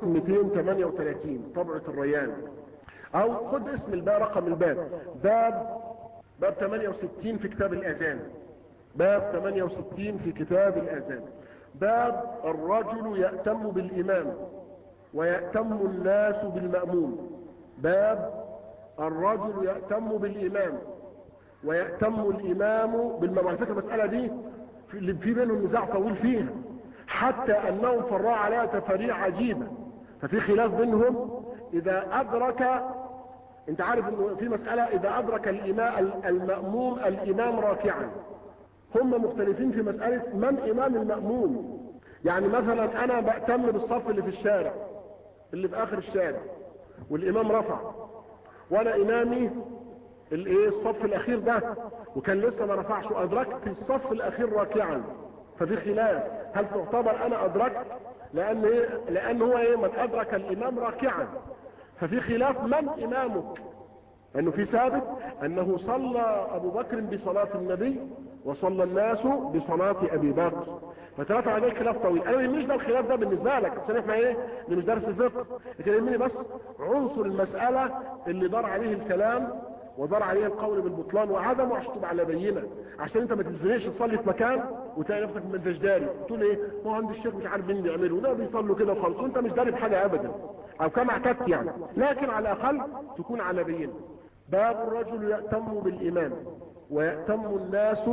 238 طبعة الريان او خد اسم الباب رقم الباب باب باب 68 في كتاب الاذان باب 68 في كتاب الاذان باب الرجل يأتم بالامام ويأتم الناس بالمأموم باب الرجل يأتم بالامام ويأتم الامام بالمأموم على فكرة المسألة دي اللي في بينهم نزاع طويل فيها حتى انهم فرعوا عليها تفاريع عجيبة ففي خلاف بينهم اذا ادرك انت عارف انه في مسألة اذا ادرك الامام المأموم الامام راكعا هم مختلفين في مسألة من امام المأموم يعني مثلا انا بأتم بالصف اللي في الشارع اللي في اخر الشارع والامام رفع وانا امامي الايه الصف الاخير ده وكان لسه ما رفعش وادركت الصف الاخير راكعا ففي خلاف هل تعتبر انا ادركت لان ايه لان هو ايه من ادرك الامام راكعا ففي خلاف من امامك انه في ثابت انه صلى ابو بكر بصلاة النبي وصلى الناس بصلاة ابي بكر فترتب عليه خلاف طويل انا مش ده الخلاف ده بالنسبة لك عشان احنا ايه اللي مش دارس الفقه لكن يهمني بس عنصر المسألة اللي دار عليه الكلام ودار عليه القول بالبطلان وعدمه عشان تبقى على بينه عشان انت ما تتزنقش تصلي في مكان وتلاقي نفسك ما انتش داري تقول ايه هو عند الشيخ مش عارف مين بيعمله وده بيصلوا كده وخلاص وانت مش داري بحاجه ابدا او كما اعتدت يعني لكن على الاقل تكون على بينه باب الرجل يأتم بالامام ويأتم الناس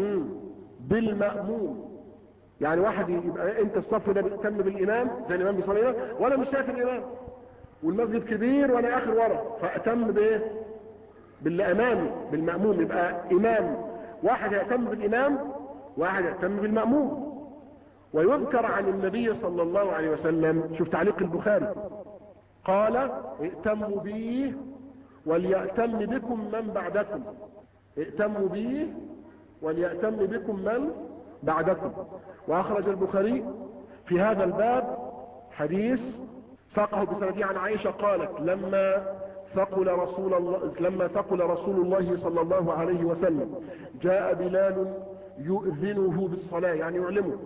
بالمأموم يعني واحد يبقى انت الصف ده بيهتم بالامام زي الامام بيصلي وانا مش شايف الامام والمسجد كبير وانا اخر ورا فاتم بايه باللي امامي بالمأموم يبقى امام واحد يهتم بالامام واحد يهتم بالمأموم ويذكر عن النبي صلى الله عليه وسلم شوف تعليق البخاري قال ائتموا بي وليأتم بكم من بعدكم ائتموا بي وليأتم بكم من بعدكم واخرج البخاري في هذا الباب حديث ساقه بسنده عن عائشة قالت لما ثقل رسول الله لما ثقل رسول الله صلى الله عليه وسلم جاء بلال يؤذنه بالصلاة يعني يعلمه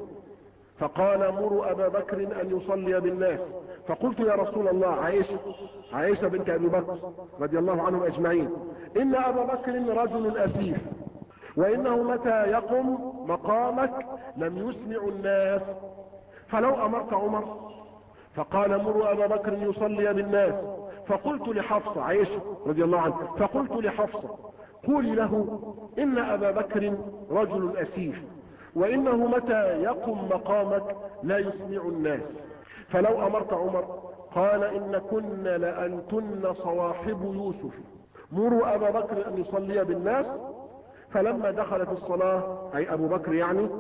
فقال مروا أبا بكر أن يصلي بالناس فقلت يا رسول الله عائشة عائشة بنت أبي بكر رضي الله عنهم أجمعين إن أبا بكر رجل أسيف وإنه متى يقم مقامك لم يسمع الناس فلو أمرت عمر فقال مروا أبا بكر يصلي بالناس فقلت لحفصة عائشة رضي الله عنها فقلت لحفصة قولي له إن أبا بكر رجل أسيف وإنه متى يقم مقامك لا يسمع الناس فلو أمرت عمر قال إن كن لأنتن صواحب يوسف مروا أبا بكر أن يصلي بالناس فلما دخلت الصلاة أي أبو بكر يعني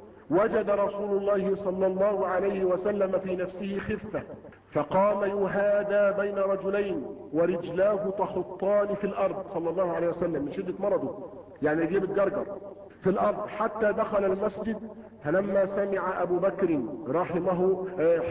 وجد رسول الله صلى الله عليه وسلم في نفسه خفة فقام يهادى بين رجلين ورجلاه تخطان في الأرض صلى الله عليه وسلم من شدة مرضه يعني رجليه بتجرجر في الأرض حتى دخل المسجد فلما سمع أبو بكر رحمه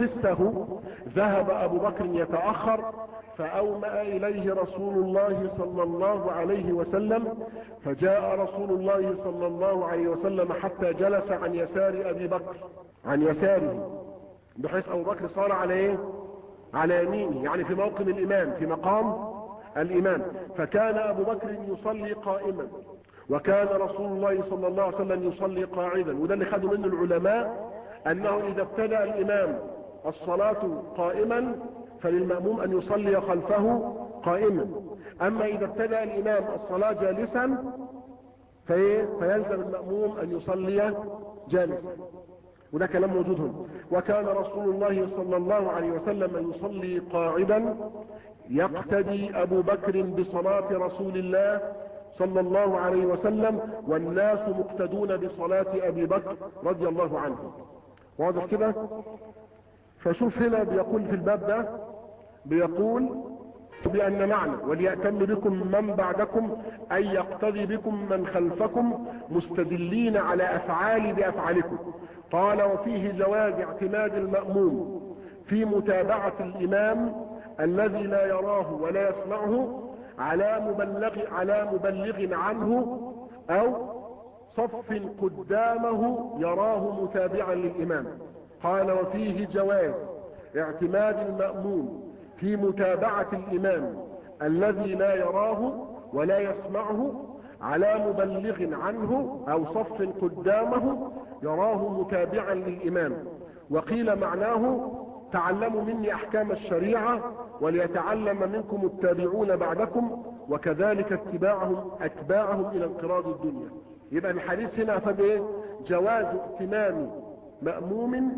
حسه ذهب أبو بكر يتأخر فأومأ إليه رسول الله صلى الله عليه وسلم فجاء رسول الله صلى الله عليه وسلم حتى جلس عن يسار أبي بكر عن يساره بحيث أبو بكر صار عليه على يمينه يعني في موقف الامام في مقام الامام فكان ابو بكر يصلي قائما وكان رسول الله صلى الله عليه وسلم يصلي قاعدا وده اللي خدوا منه العلماء انه اذا ابتدأ الامام الصلاة قائما فللمأموم ان يصلي خلفه قائما اما اذا ابتدأ الامام الصلاة جالسا فايه فيلزم المأموم ان يصلي جالسا وده كلام موجود هنا وكان رسول الله صلى الله عليه وسلم يصلي قاعدا يقتدي ابو بكر بصلاة رسول الله صلى الله عليه وسلم والناس مقتدون بصلاة ابي بكر رضي الله عنه واضح كده فشوف هنا بيقول في الباب ده بيقول بأن معنى وليأتم بكم من بعدكم أن يقتدي بكم من خلفكم مستدلين على أفعال بأفعالكم قال وفيه جواز اعتماد المأموم في متابعة الإمام الذي لا يراه ولا يسمعه على مبلغ على مبلغ عنه أو صف قدامه يراه متابعا للإمام قال وفيه جواز اعتماد المأموم في متابعة الإمام الذي لا يراه ولا يسمعه على مبلغ عنه أو صف قدامه يراه متابعا للإمام وقيل معناه تعلموا مني أحكام الشريعة وليتعلم منكم التابعون بعدكم وكذلك اتباعهم أتباعهم إلى انقراض الدنيا يبقى الحديث هنا أفاد إيه جواز ائتمام مأموم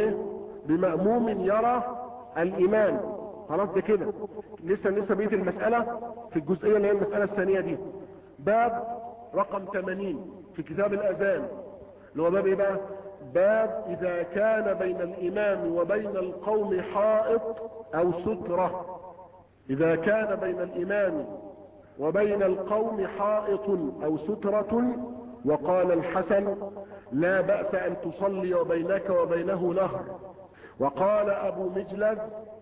بمأموم يرى الإمام خلاص ده كده لسه لسه بقيه المسألة في الجزئية اللي هي المسألة الثانية دي باب رقم 80 في كتاب الأذان اللي هو باب ايه بقى باب إذا كان بين الإمام وبين القوم حائط أو سترة إذا كان بين الإمام وبين القوم حائط أو سترة وقال الحسن لا بأس أن تصلي وبينك وبينه نهر وقال أبو مجلس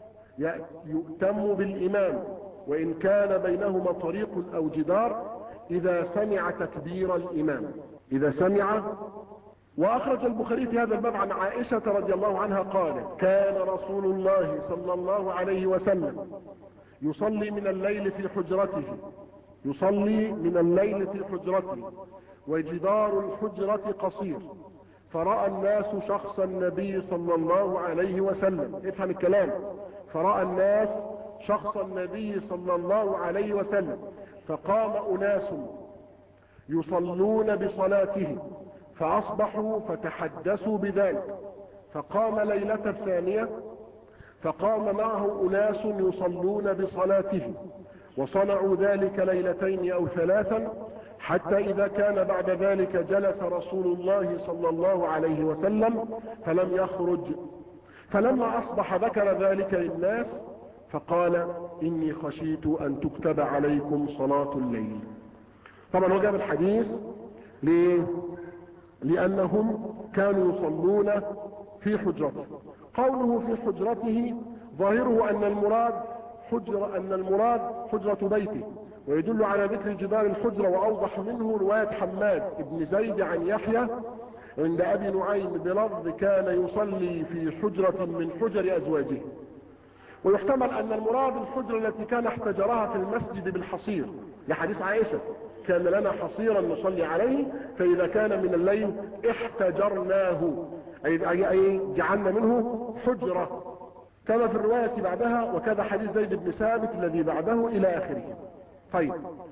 يؤتم بالإمام وإن كان بينهما طريق أو جدار إذا سمع تكبير الإمام إذا سمع وأخرج البخاري في هذا الباب عن عائشة رضي الله عنها قال كان رسول الله صلى الله عليه وسلم يصلي من الليل في حجرته يصلي من الليل في حجرته وجدار الحجرة قصير فرأى الناس شخص النبي صلى الله عليه وسلم افهم الكلام فرأى الناس شخص النبي صلى الله عليه وسلم فقام أناس يصلون بصلاته فأصبحوا فتحدثوا بذلك فقام ليلة الثانية فقام معه أناس يصلون بصلاته وصنعوا ذلك ليلتين أو ثلاثا حتى إذا كان بعد ذلك جلس رسول الله صلى الله عليه وسلم فلم يخرج فلما أصبح ذكر ذلك للناس فقال إني خشيت أن تكتب عليكم صلاة الليل طبعا هو جاب الحديث ليه؟ لأنهم كانوا يصلون في حجرته قوله في حجرته ظاهره أن المراد حجر أن المراد حجرة بيته ويدل على ذكر جدار الحجرة وأوضح منه رواية حماد بن زيد عن يحيى عند أبي نعيم بلفظ كان يصلي في حجرة من حجر أزواجه ويحتمل أن المراد الحجرة التي كان احتجرها في المسجد بالحصير لحديث عائشة كان لنا حصيرا نصلي عليه فإذا كان من الليل احتجرناه أي, أي, أي جعلنا منه حجرة كما في الرواية بعدها وكذا حديث زيد بن ثابت الذي بعده إلى آخره طيب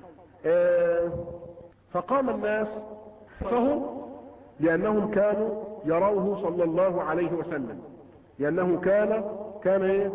آه فقام الناس فهم لأنهم كانوا يروه صلى الله عليه وسلم لأنه كان كان ايه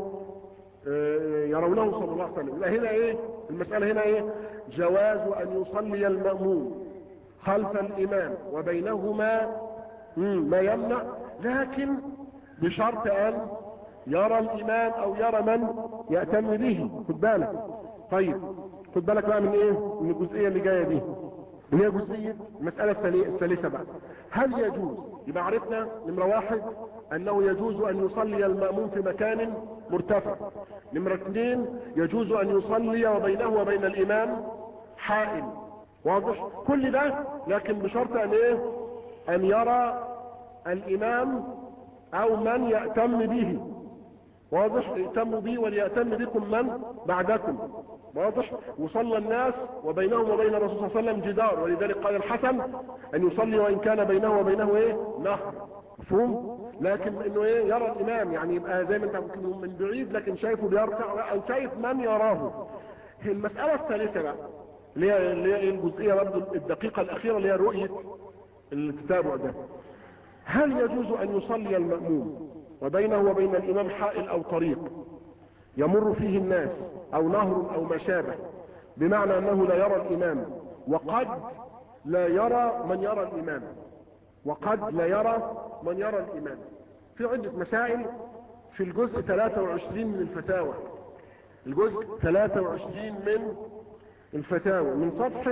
آه يرونه صلى الله عليه وسلم هنا ايه المسألة هنا ايه جواز ان يصلي المأموم خلف الامام وبينهما ما يمنع لكن بشرط ان يرى الامام او يرى من يأتم به خد بالك طيب خد بالك بقى من ايه من الجزئية اللي جاية دي اللي هي جزئية المسألة الثالثة بقى هل يجوز يبقى عرفنا نمرة واحد انه يجوز ان يصلي المأموم في مكان مرتفع نمرة اثنين يجوز ان يصلي وبينه وبين الامام حائل واضح كل ده لكن بشرط ان ايه ان يرى الامام او من يأتم به واضح ائتموا بي وليأتم بكم من بعدكم واضح وصلى الناس وبينهم وبين الرسول صلى الله عليه وسلم جدار ولذلك قال الحسن ان يصلي وان كان بينه وبينه ايه نهر مفهوم لكن انه ايه يرى الامام يعني يبقى زي ما انت ممكن من بعيد لكن شايفه بيركع او شايف من يراه المسألة الثالثة بقى اللي هي اللي هي الجزئية برضه الدقيقة الأخيرة اللي هي رؤية التتابع ده هل يجوز أن يصلي المأموم وبينه وبين الإمام حائل أو طريق يمر فيه الناس أو نهر أو ما شابه بمعنى أنه لا يرى الإمام وقد لا يرى من يرى الإمام وقد لا يرى من يرى الإمام في عدة مسائل في الجزء 23 من الفتاوى الجزء 23 من الفتاوى من صفحة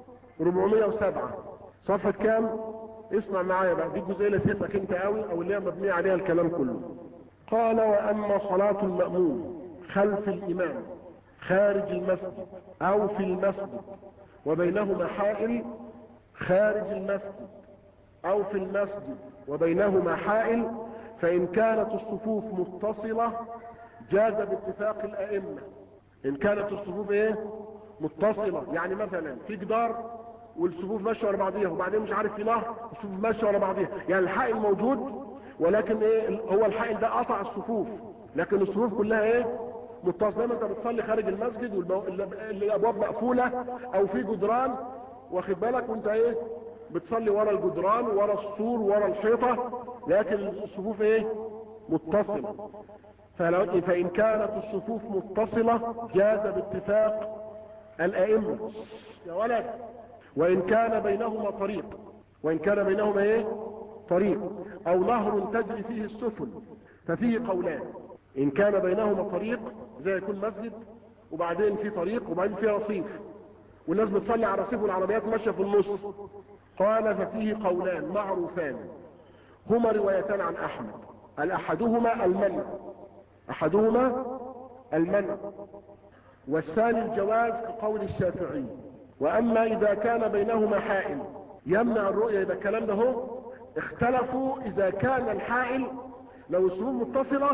407 صفحة كام اسمع معايا بقى دي الجزئية اللي تهمك انت قوي او اللي هي مبنية عليها الكلام كله قال واما صلاة المأموم خلف الامام خارج المسجد او في المسجد وبينهما حائل خارج المسجد او في المسجد وبينهما حائل فان كانت الصفوف متصلة جاز باتفاق الائمة ان كانت الصفوف ايه متصلة يعني مثلا في جدار والصفوف ماشيه ورا بعضيها وبعدين مش عارف في نهر الصفوف ماشيه ورا بعضيها يعني الحائل موجود ولكن ايه هو الحائل ده قطع الصفوف لكن الصفوف كلها ايه متصله انت بتصلي خارج المسجد والابواب مقفوله او في جدران واخد بالك وانت ايه بتصلي ورا الجدران ورا السور ورا الحيطه لكن الصفوف ايه متصله فلو فان كانت الصفوف متصله جاز باتفاق الائمه يا ولد وان كان بينهما طريق وان كان بينهما ايه طريق او نهر تجري فيه السفن ففيه قولان ان كان بينهما طريق زي يكون مسجد وبعدين في طريق وبعدين في رصيف والناس بتصلي على رصيف والعربيات ماشيه في النص قال ففيه قولان معروفان هما روايتان عن احمد الاحدهما المنع احدهما المنع والثاني الجواز كقول الشافعي واما اذا كان بينهما حائل يمنع الرؤية يبقى الكلام ده هو اختلفوا اذا كان الحائل لو السلوم متصلة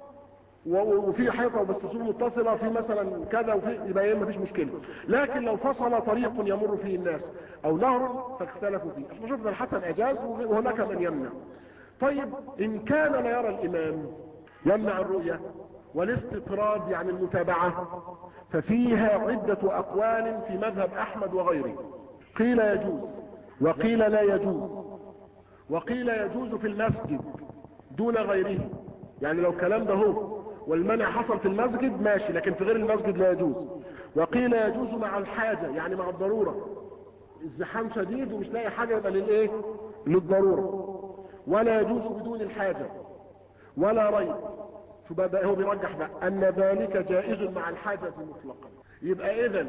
وفي حيطة بس السلوم متصلة في مثلا كذا وفي يبقى ايه مفيش مشكلة لكن لو فصل طريق يمر فيه الناس او نهر فاختلفوا فيه احنا شفنا الحسن اجاز وهناك من يمنع طيب ان كان لا يرى الامام يمنع الرؤية والاستطراد يعني المتابعة ففيها عدة أقوال في مذهب أحمد وغيره قيل يجوز وقيل لا يجوز وقيل يجوز في المسجد دون غيره يعني لو كلام ده هو والمنع حصل في المسجد ماشي لكن في غير المسجد لا يجوز وقيل يجوز مع الحاجة يعني مع الضرورة الزحام شديد ومش لاقي حاجة يبقى للايه للضرورة ولا يجوز بدون الحاجة ولا ريب شو بقى هو بيرجح بقى ان ذلك جائز مع الحاجة مطلقا يبقى اذا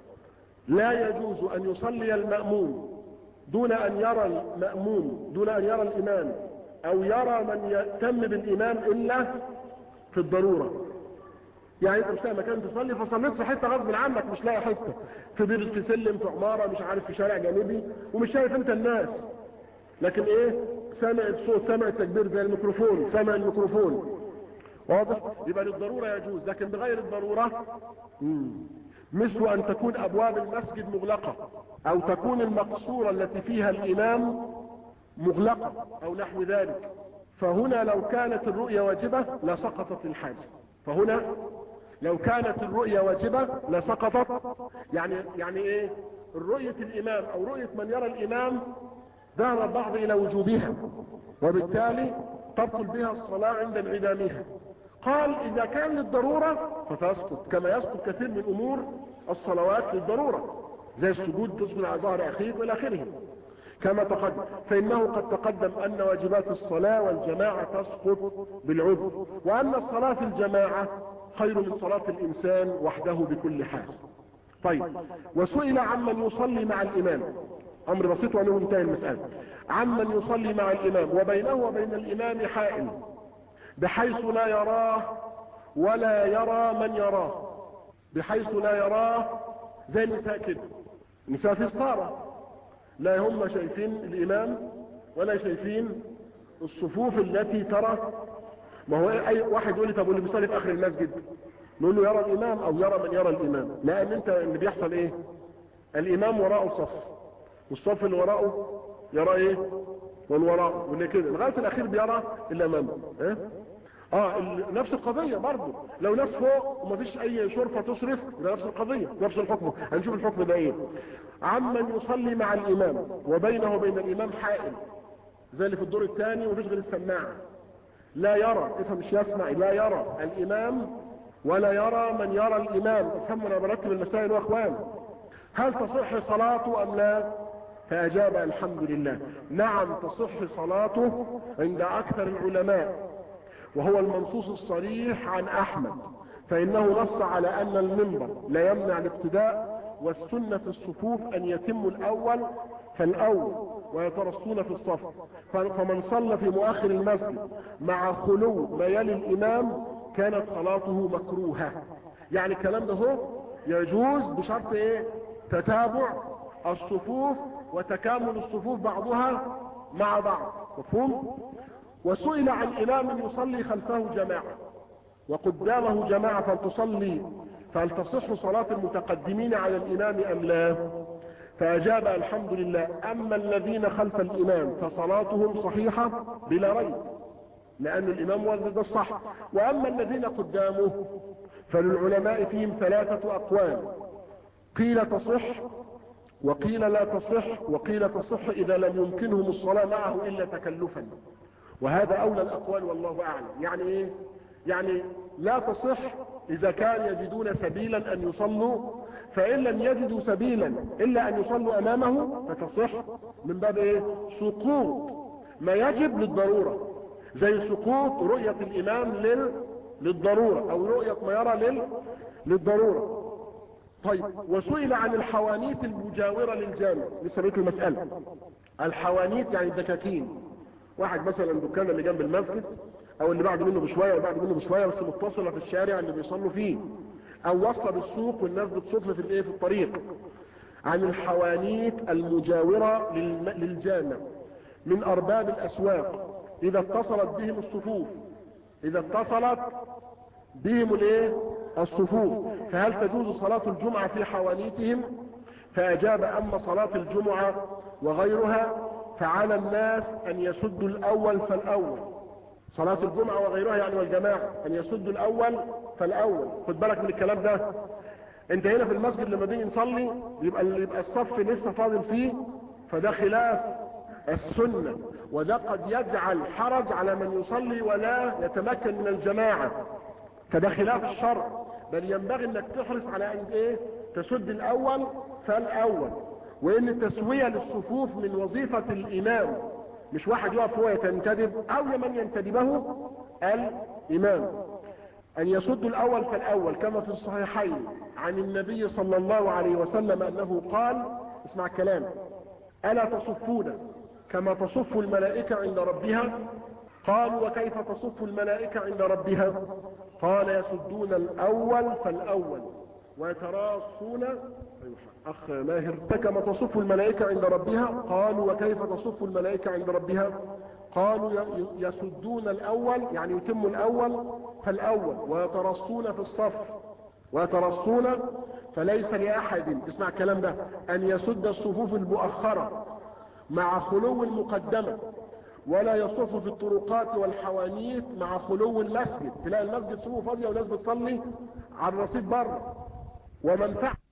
لا يجوز ان يصلي المأموم دون ان يرى المأموم دون ان يرى الامام او يرى من يهتم بالامام الا في الضرورة يعني انت مش لاقي مكان تصلي فصليت في حته غصب عنك مش لاقي حته في بير في سلم في عماره مش عارف في شارع جانبي ومش شايف انت الناس لكن ايه سامع الصوت سامع التكبير زي الميكروفون سامع الميكروفون واضح يبقى للضرورة يجوز لكن بغير الضرورة مم. مثل ان تكون ابواب المسجد مغلقة او تكون المقصورة التي فيها الامام مغلقة او نحو ذلك فهنا لو كانت الرؤية واجبة لسقطت الحاجة فهنا لو كانت الرؤية واجبة لسقطت يعني يعني ايه الرؤية الامام او رؤية من يرى الامام ذهب البعض الى وجوبها وبالتالي تبطل بها الصلاة عند انعدامها قال اذا كان للضرورة فتسقط كما يسقط كثير من امور الصلوات للضرورة زي السجود تسجد على ظهر اخيك والى اخره كما تقدم فانه قد تقدم ان واجبات الصلاة والجماعة تسقط بالعذر وان الصلاة في الجماعة خير من صلاة الانسان وحده بكل حال طيب وسئل عمن يصلي مع الامام امر بسيط وانه انتهى المسألة عمن يصلي مع الامام وبينه وبين الامام حائل بحيث لا يراه ولا يرى من يراه بحيث لا يراه زي النساء كده النساء في ستارة لا هم شايفين الامام ولا شايفين الصفوف التي ترى ما هو اي واحد يقول لي طب واللي بيصلي في اخر المسجد نقول له يرى الامام او يرى من يرى الامام لان انت اللي بيحصل ايه الامام وراءه صف والصف اللي وراءه يرى ايه من وراءه واللي كده لغايه الاخير بيرى الامام ايه اه ال- نفس القضية برضه لو ناس فوق ومفيش اي شرفة تشرف ده نفس القضية نفس الحكم هنشوف الحكم ده ايه عمن يصلي مع الامام وبينه وبين الامام حائل زي اللي في الدور الثاني ومفيش غير السماعة لا يرى افهم مش يسمع لا يرى الامام ولا يرى من يرى الامام افهموا انا برتب المسائل يا اخوان هل تصح صلاته ام لا فاجاب الحمد لله نعم تصح صلاته عند اكثر العلماء وهو المنصوص الصريح عن احمد فانه نص على ان المنبر لا يمنع الابتداء والسنة في الصفوف ان يتم الاول فالاول ويترصون في الصف فمن صلى في مؤخر المسجد مع خلو ما يلي الامام كانت صلاته مكروهة يعني الكلام ده هو يجوز بشرط ايه تتابع الصفوف وتكامل الصفوف بعضها مع بعض مفهوم وسئل عن امام يصلي خلفه جماعة وقدامه جماعة فلتصلي فهل تصح صلاة المتقدمين على الامام ام لا فاجاب الحمد لله اما الذين خلف الامام فصلاتهم صحيحة بلا ريب لان الامام ولد الصح واما الذين قدامه فللعلماء فيهم ثلاثة اقوال قيل تصح وقيل لا تصح وقيل تصح اذا لم يمكنهم الصلاة معه الا تكلفا وهذا اولى الاقوال والله اعلم يعني ايه يعني لا تصح اذا كان يجدون سبيلا ان يصلوا فان لم يجدوا سبيلا الا ان يصلوا امامه فتصح من باب ايه سقوط ما يجب للضرورة زي سقوط رؤية الامام لل... للضرورة او رؤية ما يرى لل... للضرورة طيب وسئل عن الحوانيت المجاورة للجامع لسه بقيت المسألة الحوانيت يعني الدكاكين واحد مثلا دكان اللي جنب المسجد او اللي بعد منه بشوية وبعد منه بشوية بس متصلة في الشارع اللي بيصلوا فيه او وصلة بالسوق والناس بتصف في الايه في الطريق عن الحوانيت المجاورة للم... للجامع من ارباب الاسواق اذا اتصلت بهم الصفوف اذا اتصلت بهم الايه الصفوف فهل تجوز صلاة الجمعة في حوانيتهم فاجاب اما صلاة الجمعة وغيرها فعلى الناس ان يسدوا الاول فالاول صلاة الجمعة وغيرها يعني والجماعة ان يسدوا الاول فالاول خد بالك من الكلام ده انت هنا في المسجد لما بنيجي نصلي يبقى يبقى الصف لسه فاضل فيه فده خلاف السنة وده قد يجعل حرج على من يصلي ولا يتمكن من الجماعة فده خلاف الشرع بل ينبغي انك تحرص على ان ايه تسد الاول فالاول وان التسوية للصفوف من وظيفة الامام مش واحد يقف هو يتنتدب او من ينتدبه الامام ان يسد الاول فالاول كما في الصحيحين عن النبي صلى الله عليه وسلم انه قال اسمع الكلام الا تصفون كما تصف الملائكة عند ربها قالوا وكيف تصف الملائكة عند ربها قال يسدون الاول فالاول ويتراصون اخ ماهر كما تصف الملائكة عند ربها قالوا وكيف تصف الملائكة عند ربها قالوا يسدون الاول يعني يتم الاول فالاول ويترصون في الصف ويترصون فليس لاحد اسمع الكلام ده ان يسد الصفوف المؤخرة مع خلو المقدمة ولا يصف في الطرقات والحوانيت مع خلو المسجد تلاقي المسجد صفوف فاضية وناس بتصلي على الرصيف بره ومن فعل